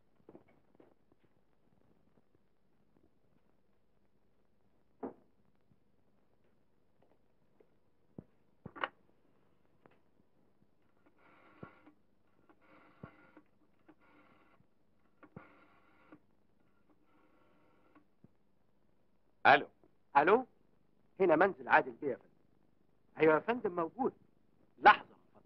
الو الو هنا منزل عادل بيه يا فندم ايوه يا فندم موجود لحظه من فضلك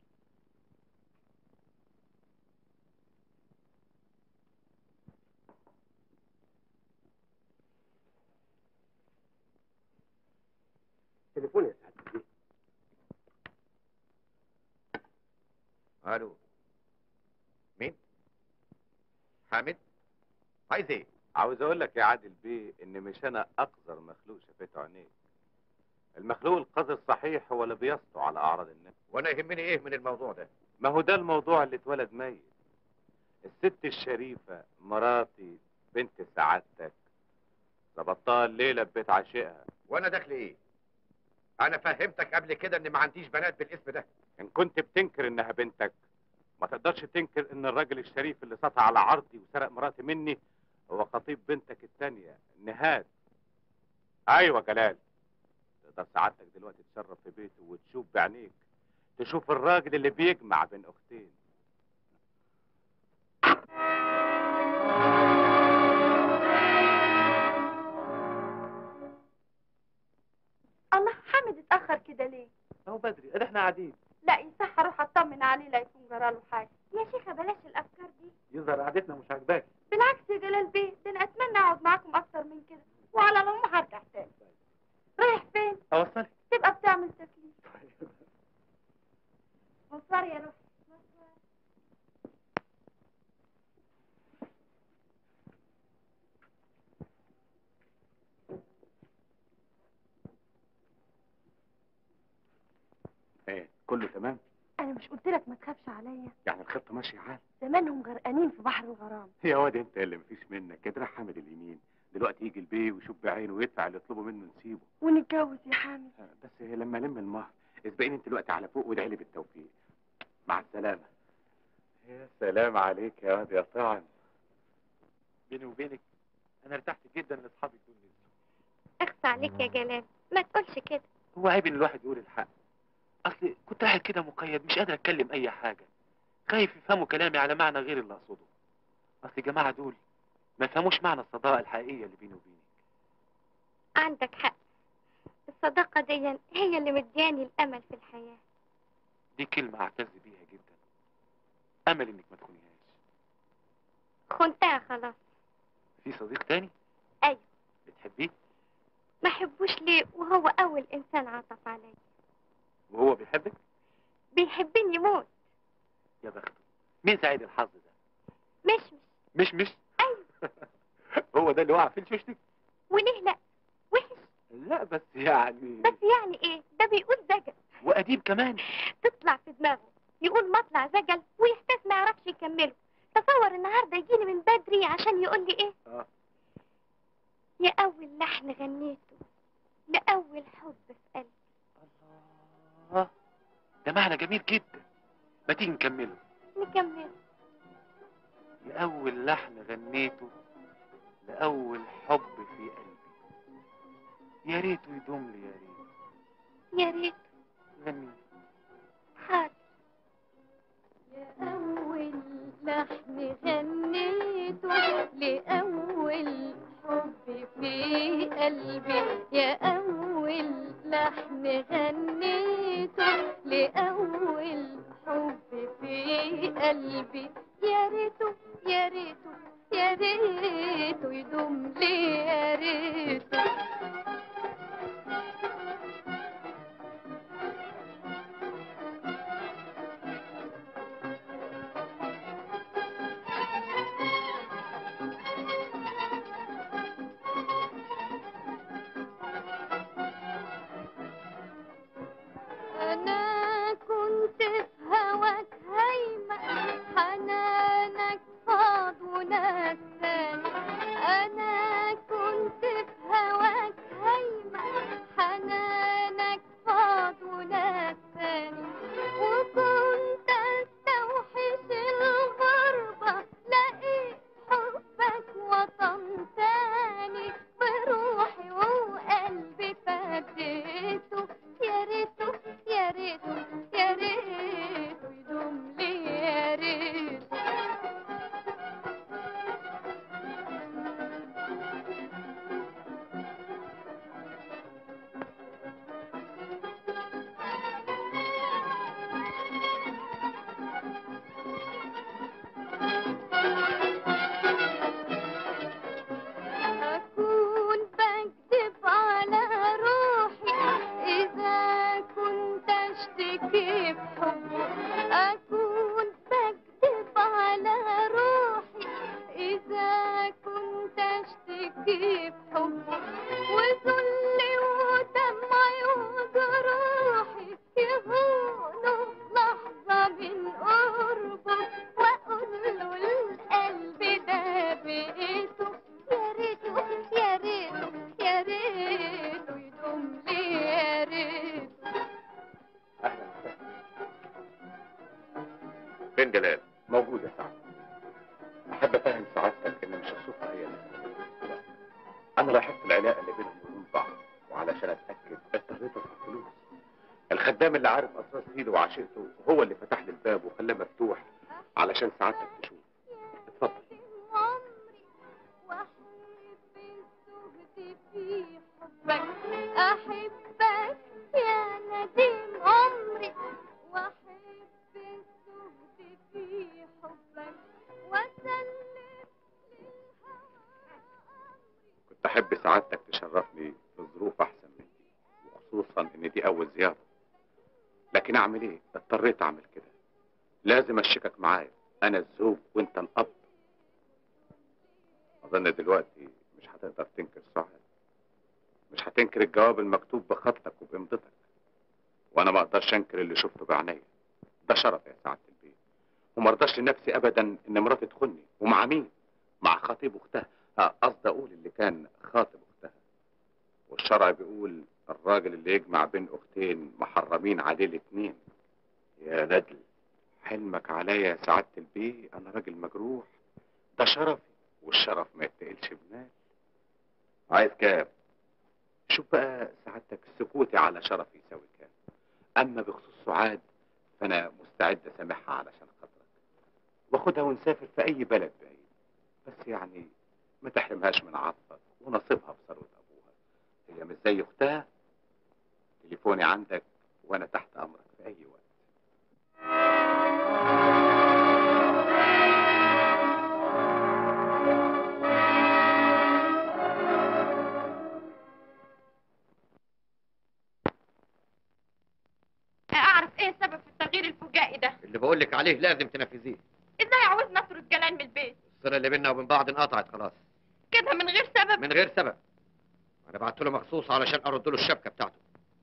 تليفون يا سعاده البيه الو مين حامد عايز ايه عاوز اقول لك يا عادل بيه ان مش انا اقذر مخلوق شافته عينيك المخلوق القذر صحيح هو اللي بيسطو على اعراض الناس وانا يهمني ايه من الموضوع ده ما هو ده الموضوع اللي اتولد ميت الست الشريفة مراتي بنت سعادتك ظبطتها الليلة ببيت عشيقها وانا دخلي ايه انا فهمتك قبل كده ان ما عنديش بنات بالاسم ده ان كنت بتنكر انها بنتك ما تقدرش تنكر ان الراجل الشريف اللي سطع على عرضي وسرق مراتي مني هو خطيب بنتك التانية نهاد ايوه جلال تقدر سعادتك دلوقتي تشرف في بيته وتشوف بعينيك تشوف الراجل اللي بيجمع بين اختين الله حامد اتأخر كده ليه؟ اهو بدري ادي احنا قاعدين لا يصح اروح اطمن عليه لا يكون جراله حاجة يا شيخة بلاش الأفكار دي يظهر قعدتنا مش عاجباك بالعكس يا جلال بيه ده أنا أتمنى أقعد معاكم أكتر من كده وعلى العموم هرجع تاني رايح فين؟ اوصلك تبقى بتعمل تكليف مصار يا روحي ايه كله تمام أنا مش قلت لك ما تخافش عليا يعني الخطة ماشية عال زمانهم غرقانين في بحر الغرام يا واد انت اللي مفيش منك كده راح حامد اليمين دلوقتي يجي البيه ويشوف بعينه ويدفع اللي يطلبه منه نسيبه ونتجوز يا حامد بس لما الم المهر اسبقيني انت دلوقتي على فوق وادعي لي بالتوفيق مع السلامة يا سلام عليك يا واد يا طعن بيني وبينك انا ارتحت جدا ان اصحابي دول نزلوا اخص عليك يا جلال ما تقولش كده هو عيب ان الواحد يقول الحق اصل كنت قاعد كده مقيد مش قادر اتكلم اي حاجه خايف يفهموا كلامي على معنى غير اللي اقصده اصل الجماعه دول ما يفهموش معنى الصداقه الحقيقيه اللي بيني وبينك عندك حق الصداقة دي هي اللي مدياني الأمل في الحياة دي كلمه اعتز بيها جدا امل انك ما تخونيهاش خنتها خلاص في صديق تاني أيوة بتحبيه ما حبوش ليه وهو أول إنسان عطف عليا وهو بيحبك بيحبني موت يا بخته مين سعيد الحظ ده مش مش مش مش هو ده اللي وقع في الشوشتك وليه لا وحش لا بس يعني بس يعني ايه ده بيقول زجل وأديب كمان تطلع في دماغه يقول مطلع زجل ويحتاج ما يعرفش يكمله تصور النهارده يجيني من بدري عشان يقول لي ايه اه يا اول لحن غنيته لاول حب في قلبي اه ده معنى جميل جدا ما تيجي نكمله نكمله لأول لحن غنيته لأول حب في قلبي يا ريته يدوم لي يا ريت يا ريت غني حاضر أول لحن غنيته لأول حب في قلبي يا أول لحن غنيته لأول حب في قلبي يا ريته يا ريته يا ريته يدوم لي يا ريته فين جلال موجود يا سعد احب افهم سعادتك ان مش الصدفه هي اللي لا. انا لاحظت العلاقه اللي بينهم وبين بعض وعلشان اتاكد اضطريت ادفع فلوس الخدام اللي عارف اسرار سيده وعشيرته هو اللي فتح لي الباب وخلاه مفتوح علشان سعادتك تشوف اتفضل في حبك أحبك يا نديم عمري وأحب الزهد في حبك وأسلم كنت احب سعادتك تشرفني في ظروف احسن من دي وخصوصا ان دي اول زياره لكن اعمل ايه اضطريت اعمل كده لازم اشيكك معايا انا الزوج وانت الاب اظن دلوقتي مش هتقدر تنكر سعاد مش هتنكر الجواب المكتوب بخطك وبامضتك وانا ما اقدرش انكر اللي شفته بعينيا ده شرف يا سعاده البيت وما ارضاش لنفسي ابدا ان مراتي تخوني ومع مين مع خطيب اختها آه، قصدي اقول اللي كان خاطب اختها والشرع بيقول الراجل اللي يجمع بين اختين محرمين عليه الاتنين يا ندل حلمك عليا يا سعاده البيه انا راجل مجروح ده شرفي والشرف ما يتقلش بمال عايز كام شوف بقى سعادتك سكوتي على شرفي يساوي كام اما بخصوص سعاد فانا مستعد اسامحها علشان خاطرك واخدها ونسافر في اي بلد بعيد بس يعني ما تحرمهاش من عطفك ونصيبها في ثروه ابوها هي مش زي اختها تليفوني عندك وانا تحت امرك في اي وقت اعرف ايه السبب في التغيير الفجائي ده اللي بقول لك عليه لازم تنفذيه ازاي عاوز نطرد جلال من البيت الصله اللي بيننا وبين بعض انقطعت خلاص كده من غير سبب من غير سبب انا بعت له مخصوص علشان ارد له الشبكه بتاعته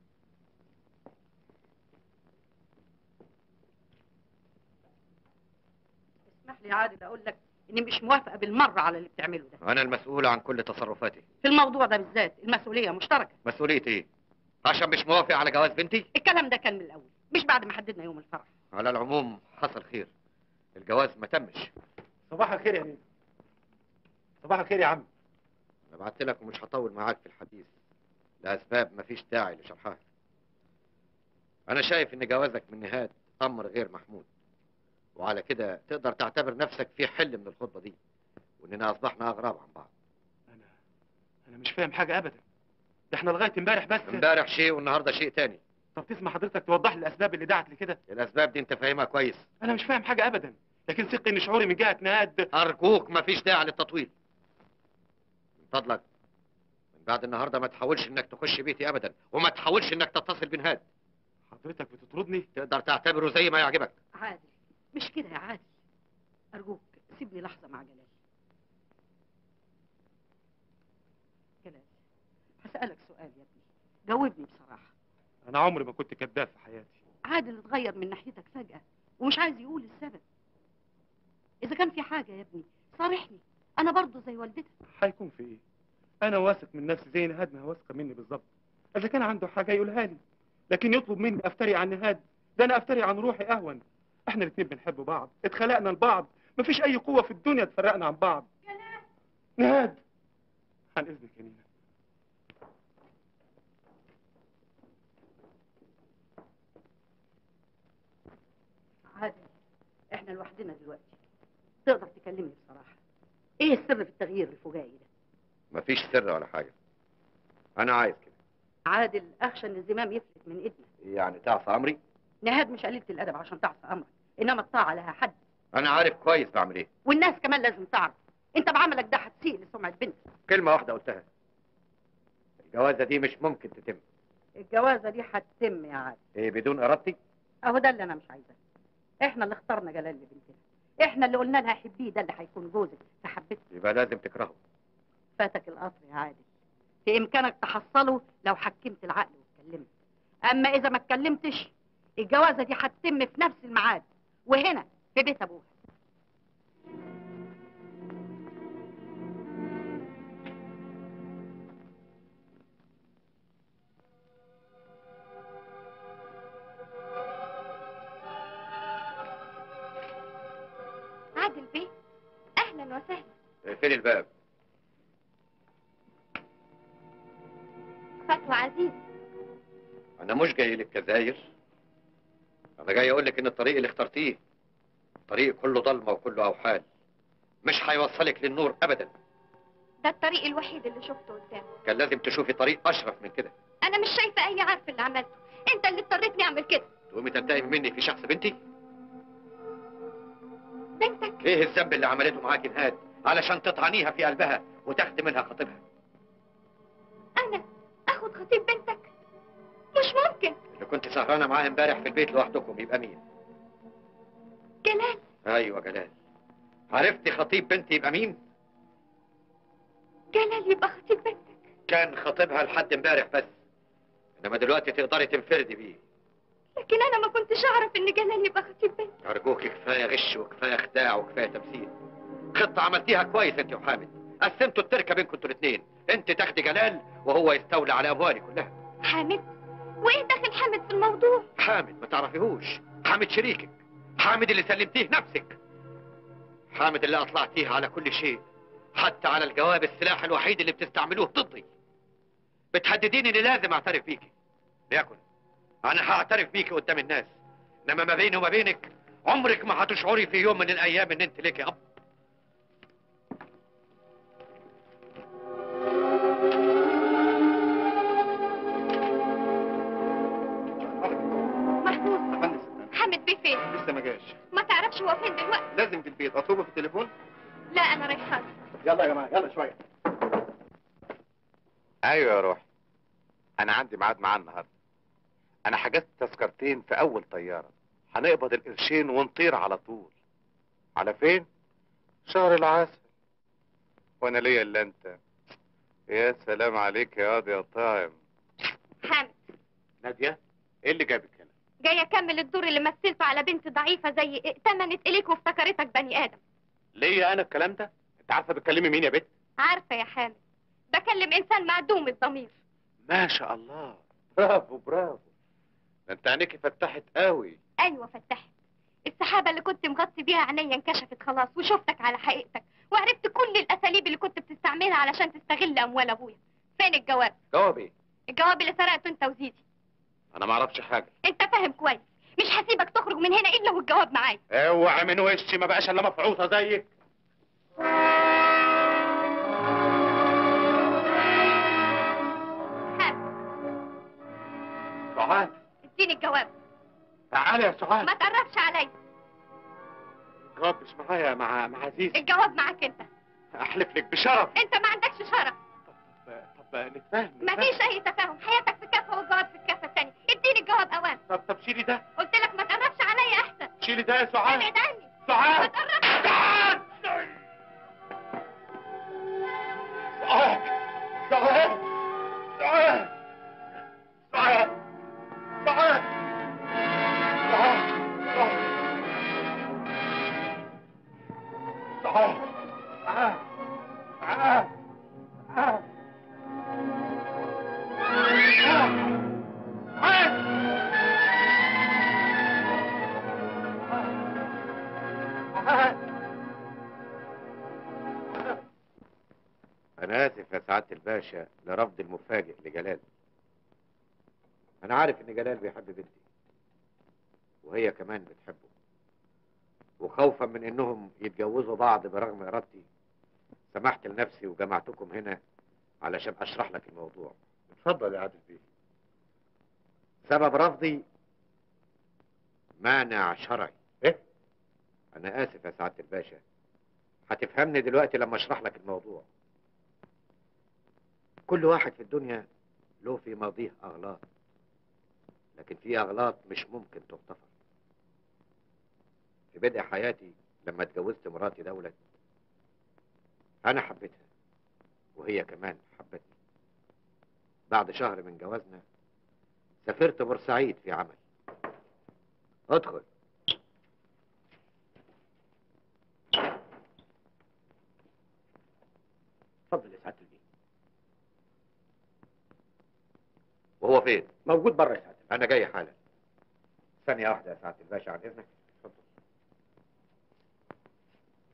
اسمح لي يا عادل اقول لك اني مش موافقه بالمره على اللي بتعمله ده انا المسؤول عن كل تصرفاتي في الموضوع ده بالذات المسؤوليه مشتركه مسؤوليتي ايه عشان مش موافق على جواز بنتي الكلام ده كان من الاول مش بعد ما حددنا يوم الفرح على العموم حصل خير الجواز ما تمش صباح الخير يا مين صباح الخير يا عم انا بعت لك ومش هطول معاك في الحديث لاسباب مفيش داعي لشرحها انا شايف ان جوازك من نهاد امر غير محمود وعلى كده تقدر تعتبر نفسك في حل من الخطبه دي واننا اصبحنا اغراب عن بعض انا مش فاهم حاجه ابدا ده احنا لغايه امبارح بس امبارح شيء والنهارده شيء تاني طب تسمع حضرتك توضح لي الاسباب اللي دعت لكده الاسباب دي انت فاهمها كويس انا مش فاهم حاجه ابدا لكن ثق ان شعوري من جهه نهاد ارجوك مفيش داعي للتطويل من فضلك من بعد النهارده ما تحاولش انك تخش بيتي ابدا وما تحاولش انك تتصل بنهاد حضرتك بتطردني تقدر تعتبره زي ما يعجبك عادل مش كده يا عادل ارجوك سيبني لحظه مع جلال جلال هسالك سؤال يا ابني جاوبني بصراحه انا عمري ما كنت كذاب في حياتي عادل اتغير من ناحيتك فجاه ومش عايز يقول السبب اذا كان في حاجه يا ابني صارحني انا برضه زي والدتك هيكون في ايه انا واثق من نفسي زي نهاد ما هي واثقه مني بالظبط اذا كان عنده حاجه يقولها لي لكن يطلب مني افتري عن نهاد ده انا افتري عن روحي اهون احنا الاثنين بنحب بعض اتخلقنا لبعض مفيش اي قوه في الدنيا تفرقنا عن بعض نهاد عن اذنك يا نينا عادل احنا لوحدنا دلوقتي تقدر تكلمني بصراحه ايه السر في التغيير الفجائي ده مفيش سر ولا حاجه انا عايز كده عادل اخشى ان الزمام يفلت من ايدنا يعني تعصى امري نهاد مش قليله الادب عشان تعصى امرك انما الطاعه لها حد انا عارف كويس بعمل ايه والناس كمان لازم تعرف انت بعملك ده هتسيء لسمعه بنتك كلمه واحده قلتها الجوازه دي مش ممكن تتم الجوازه دي هتتم يا عادل ايه بدون ارادتي اهو ده اللي انا مش عايزاه احنا اللي اخترنا جلال لبنتنا احنا اللي قلنا لها حبيه ده اللي هيكون جوزك فحبته يبقى لازم تكرهه فاتك القطر يا عادل في امكانك تحصله لو حكمت العقل واتكلمت اما اذا ما اتكلمتش الجوازه دي هتتم في نفس الميعاد وهنا في بيت ابوها عادل بيه اهلا وسهلا فين الباب خطوة عزيز انا مش جاي لك كزاير انا جاي اقول لك ان الطريق اللي اخترتيه طريق كله ضلمه وكله اوحال مش هيوصلك للنور ابدا ده الطريق الوحيد اللي شفته قدامي كان لازم تشوفي طريق اشرف من كده انا مش شايفة اي عارف اللي عملته انت اللي اضطريتني اعمل كده تقومي تنتقمي مني في شخص بنتي بنتك ايه الذنب اللي عملته معاكي نهاد علشان تطعنيها في قلبها وتاخدي منها خطيبها انا اخد خطيب بنتك مش ممكن اللي كنت سهرانه معاه امبارح في البيت لوحدكم يبقى مين جلال ايوه جلال عرفتي خطيب بنتي يبقى مين جلال يبقى خطيب بنتك كان خطيبها لحد امبارح بس انما دلوقتي تقدري تنفردي بيه لكن انا ما كنتش اعرف ان جلال يبقى خطيب بنتك ارجوك كفايه غش وكفايه خداع وكفايه تمثيل خطه عملتيها كويس انت وحامد قسمتوا التركه بينكم انتوا الاثنين انت تاخدي جلال وهو يستولى على اموالي كلها حامد وايه دخل حامد في الموضوع حامد ما تعرفيهوش حامد شريكك حامد اللي سلمتيه نفسك حامد اللي اطلعتيه على كل شيء حتى على الجواب السلاح الوحيد اللي بتستعملوه ضدي بتهدديني اني لازم اعترف بيكي ليكن انا هعترف بيكي قدام الناس انما ما بيني وما بينك عمرك ما هتشعري في يوم من الايام ان انت ليكي اب محمود حامد بيه فين لسه ما جاش ما تعرفش هو فين دلوقتي لازم في البيت اطلبه في التليفون لا انا رايحه يلا يا جماعه يلا شويه ايوه يا روحي انا عندي ميعاد معاه النهارده انا حجزت تذكرتين في اول طياره هنقبض القرشين ونطير على طول على فين شهر العسل وانا ليا الا انت يا سلام عليك يا واد يا طاعم حامد ناديه ايه اللي جابك هنا جاي اكمل الدور اللي مثلته على بنت ضعيفه زي ائتمنت اليك وافتكرتك بني ادم ليا انا الكلام ده انت عارفه بتكلمي مين يا بت عارفه يا حامد بكلم انسان معدوم الضمير ما شاء الله برافو برافو ده انت عينيكي فتحت قوي ايوه فتحت السحابه اللي كنت مغطي بيها عينيا انكشفت خلاص وشفتك على حقيقتك وعرفت كل الاساليب اللي كنت بتستعملها علشان تستغل اموال ابويا فين الجواب جواب ايه الجواب اللي سرقته انت وزيزي انا ما اعرفش حاجه انت فاهم كويس مش هسيبك تخرج من هنا الا والجواب معايا اوعى من وشي ما بقاش الا مفعوصه زيك حامد سعاد اديني الجواب تعالي يا سعاد ما تقربش عليا الجواب مش معايا مع مع عزيز الجواب معاك انت احلف لك بشرف انت ما عندكش شرف طب نتفاهم مفيش اي تفاهم حياتك في كافه والجواب في الكافه الثانيه اديني الجواب اوان طب طب شيلي ده قلت لك ما تقربش عليا احسن شيلي ده يا سعاد ابعد عني ما سعاد تقربش سعاد سعاد سعاد سعاد سعاد سعاد سعاد سعاد سعاد سعاد انا اسف يا سعاده الباشا لرفض المفاجئ لجلال انا عارف ان جلال بيحب بنتي وهي كمان بتحبه وخوفا من انهم يتجوزوا بعض برغم ارادتي سمحت لنفسي وجمعتكم هنا علشان اشرح لك الموضوع اتفضل يا عادل بيه سبب رفضي مانع شرعي ايه انا اسف يا سعاده الباشا هتفهمني دلوقتي لما اشرح لك الموضوع كل واحد في الدنيا له في ماضيه اغلاط لكن في اغلاط مش ممكن تغتفر في بدء حياتي لما اتجوزت مراتي دولت انا حبيتها وهي كمان حبتني بعد شهر من جوازنا سافرت بورسعيد في عمل ادخل اتفضل يا سعاده البيه وهو فين موجود بره يا سعاده انا جاي حالا ثانيه واحده يا سعاده الباشا عن اذنك اتفضل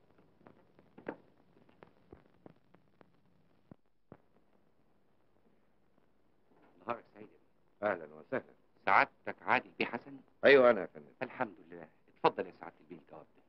اهلا وسهلا سعادتك عادل بيه حسن ايوه انا يا فندم الحمد لله اتفضل يا سعاده البيه الجواب ده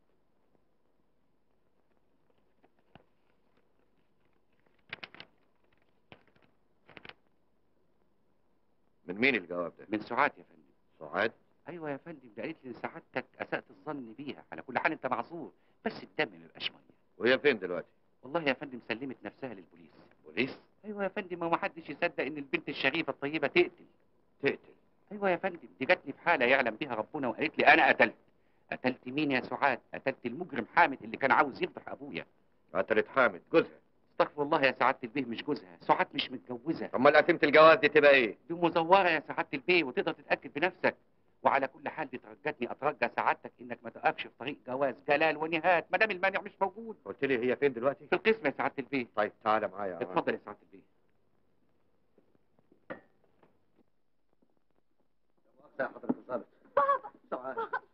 من مين الجواب ده من سعاد يا فندم سعاد ايوه يا فندم ده قالت لي سعادتك اسأت الظن بيها على كل حال انت معذور بس الدم ما يبقاش ميه وهي فين دلوقتي والله يا فندم سلمت نفسها للبوليس بوليس ايوه يا فندم ما حدش يصدق ان البنت الشريفه الطيبه تقتل تقتل ايوه يا فندم دي جاتني في حاله يعلم بها ربنا وقالت لي انا قتلت قتلت مين يا سعاد قتلت المجرم حامد اللي كان عاوز يفضح ابويا قتلت حامد جوزها استغفر الله يا سعاده البيه مش جوزها سعاد مش متجوزه امال قسيمه الجواز دي تبقى ايه دي مزوره يا سعاده البيه وتقدر تتاكد بنفسك وعلى كل حال دي ترجتني اترجى سعادتك انك ما تقفش في طريق جواز جلال ونهاد ما دام المانع مش موجود قلت لي هي فين دلوقتي في القسم يا سعاده البيه طيب تعالى معايا يا اتفضل يا سعاده البيه يا حضرة الضابط بابا سعاد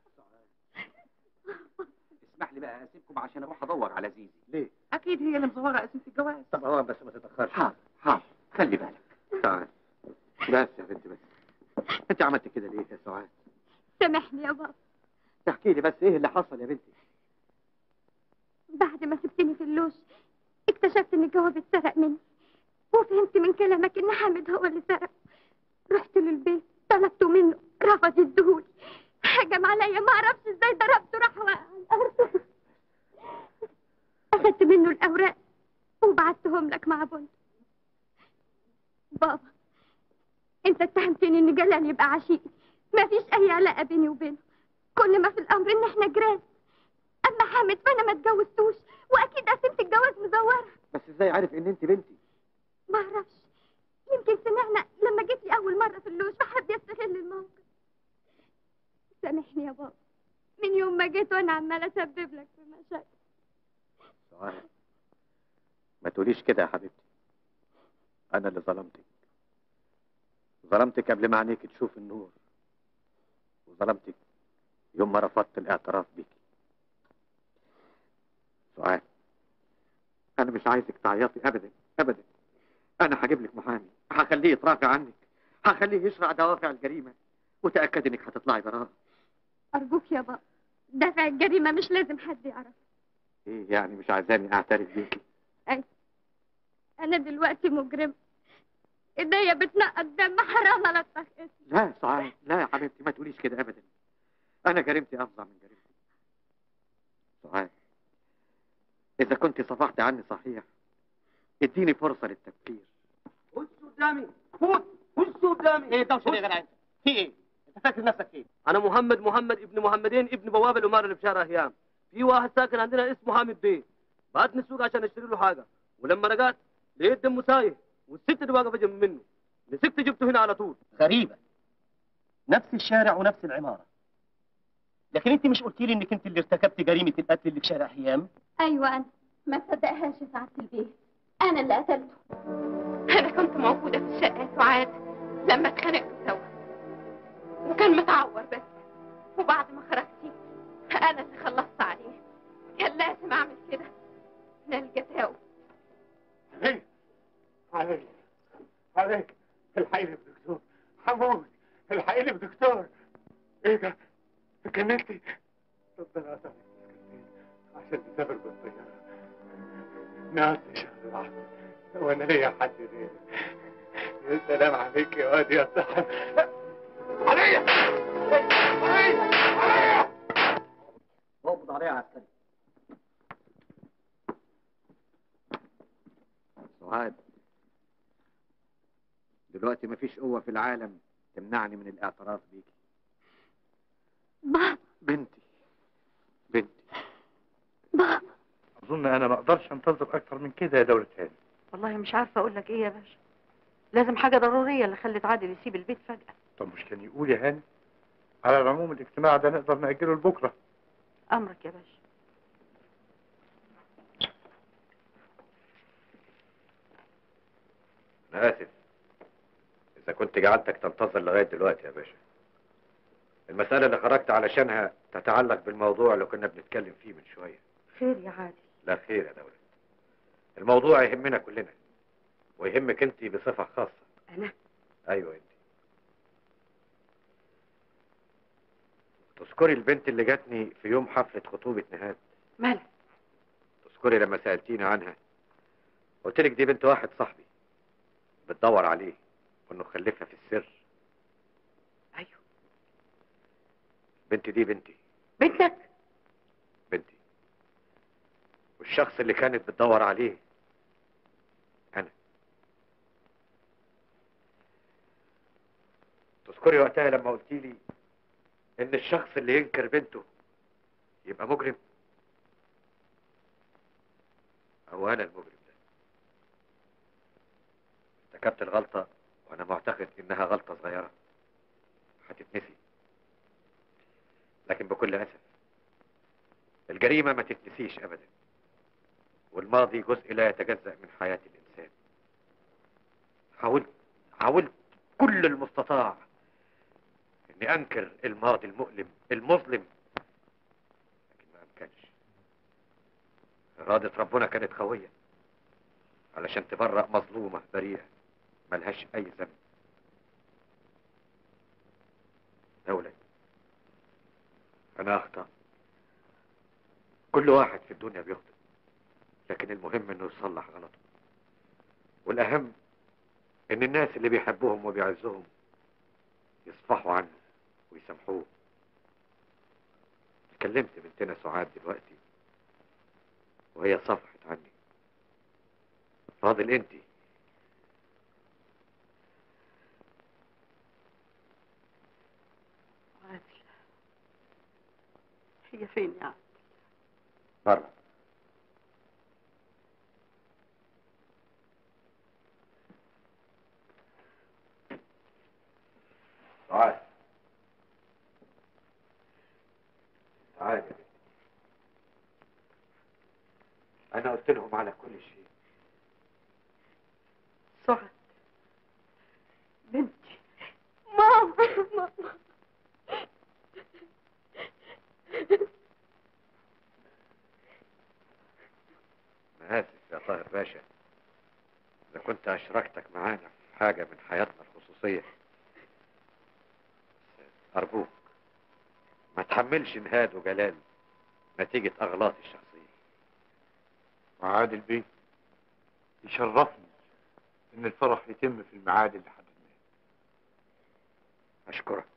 اسمح لي بقى اسيبكم عشان اروح ادور على زيزي ليه؟ اكيد هي اللي مزوره قسيمه الجواز طب هو بس ما تتأخرش حاضر حاضر خلي بالك سعاد بس يا بنتي بس انت عملت كده ليه يا سعاد؟ سامحني يا بابا تحكي لي بس ايه اللي حصل يا بنتي؟ بعد ما سبتني في اللوش اكتشفت ان الجواب اتسرق مني وفهمت من كلامك ان حامد هو اللي سرق رحت له البيت طلبته منه رفض يديهولي هجم عليا ما اعرفش ازاي ضربته راح وقع على الارض اخدت منه الاوراق وبعتهم لك مع بنت بابا انت اتهمتني ان جلال يبقى عشيقي ما فيش اي علاقه بيني وبينه كل ما في الامر ان احنا جيران اما حامد فانا ما اتجوزتوش واكيد قسمت الجواز مزوره بس ازاي عارف ان انت بنتي؟ ما اعرفش يمكن سمعنا لما جيت لي اول مره في اللوش فحب يستغل الموقف سامحني يا بابا من يوم ما جيت وانا عماله اسبب لك في مشاكل سعاد ما تقوليش كده يا حبيبتي انا اللي ظلمتك ظلمتك قبل ما عينيك تشوف النور وظلمتك يوم ما رفضت الاعتراف بيكي سعاد انا مش عايزك تعيطي ابدا ابدا انا هجيب لك محامي هخليه يترافع عنك هخليه يشرع دوافع الجريمه وتاكد انك هتطلعي براءه ارجوك يا بابا دافع الجريمه مش لازم حد يعرف ايه يعني مش عايزاني اعترف بيكي اي انا دلوقتي مجرم ايديا بتنقط دم حرام الطخ اسمي لا يا سعاد لا يا حبيبتي ما تقوليش كده ابدا انا جريمتي افظع من جريمتي سعاد اذا كنت صفحت عني صحيح اديني فرصه للتفكير بص قدامي فوت بص قدامي ايه الدوشه دي يا جدعان في ايه انت فاكر نفسك ايه انا محمد محمد ابن محمدين ابن بواب العمارة اللي في شارع هيام في واحد ساكن عندنا اسمه حامد بيه بعتني السوق عشان اشتري له حاجه ولما رجعت لقيت دمه سايح والست اللي واقفه جنب منه مسكت جبته هنا على طول غريبه نفس الشارع ونفس العماره لكن انت مش قلتي لي انك انت اللي ارتكبت جريمه القتل اللي في شارع هيام ايوه انا ما تصدقهاش يا سعادة البيه انا اللي قتلته انا كنت موجوده في الشقه وعاد لما اتخانقتوا سوا وكان متعور بس وبعد ما خرجتي انا اللي خلصت عليه كان لازم اعمل كده انا اللي جزاؤه عليك عليك عليك الحقيني بدكتور هموت الحقيني بدكتور ايه ده اتجننتي ربنا يسامحك عشان تسافر بالطيارة نقعد شهر واحد وانا ليا حد غيرك يا سلام عليك يا واد يا صاحب عليا عليا عليا اقبض عليها يا عسكري سعاد دلوقتي مفيش قوة في العالم تمنعني من الاعتراف بيكي بابا بنتي بنتي بابا اظن انا ما اقدرش انتظر اكتر من كده يا دولة هاني والله مش عارفه اقول لك ايه يا باشا لازم حاجه ضروريه اللي خلت عادل يسيب البيت فجاه طب مش كان يقول يا هاني على العموم الاجتماع ده نقدر نأجله لبكره امرك يا باشا انا اسف اذا كنت جعلتك تنتظر لغايه دلوقتي يا باشا المساله اللي خرجت علشانها تتعلق بالموضوع اللي كنا بنتكلم فيه من شويه خير يا عادل لا خير يا دولة الموضوع يهمنا كلنا ويهمك انت بصفه خاصه انا ايوه انت تذكري البنت اللي جاتني في يوم حفلة خطوبة نهاد مالها تذكري لما سألتيني عنها قلت لك دي بنت واحد صاحبي بتدور عليه وانه خلفها في السر ايوه بنتي دي بنتي بنتك بنتي والشخص اللي كانت بتدور عليه انا تذكري وقتها لما قلت لي ان الشخص اللي ينكر بنته يبقى مجرم او انا المجرم ده ارتكبت الغلطة وانا معتقد انها غلطة صغيرة هتتنسي لكن بكل اسف الجريمة ما تتنسيش ابدا والماضي جزء لا يتجزأ من حياة الانسان حاولت حاولت كل المستطاع اني انكر الماضي المؤلم المظلم لكن ما امكنش ارادة ربنا كانت قوية علشان تبرأ مظلومة بريئة ملهاش اي ذنب دولة انا اخطأ كل واحد في الدنيا بيخطئ لكن المهم انه يصلح غلطه والاهم ان الناس اللي بيحبوهم وبيعزهم يصفحوا عنه ويسامحوه اتكلمت بنتنا سعاد دلوقتي وهي صفحت عني فاضل انتي عادل هي فين يا عادل بره تعال تعال يا بنتي انا قلت لهم على كل شيء سعد بنتي ماما ماما انا اسف يا طاهر باشا اذا كنت اشركتك معانا في حاجه من حياتنا الخصوصيه بس ارجوك ما تحملش نهاد وجلال نتيجه اغلاطي الشخصيه وعادل بيه يشرفني ان الفرح يتم في الميعاد اللي حددناه اشكرك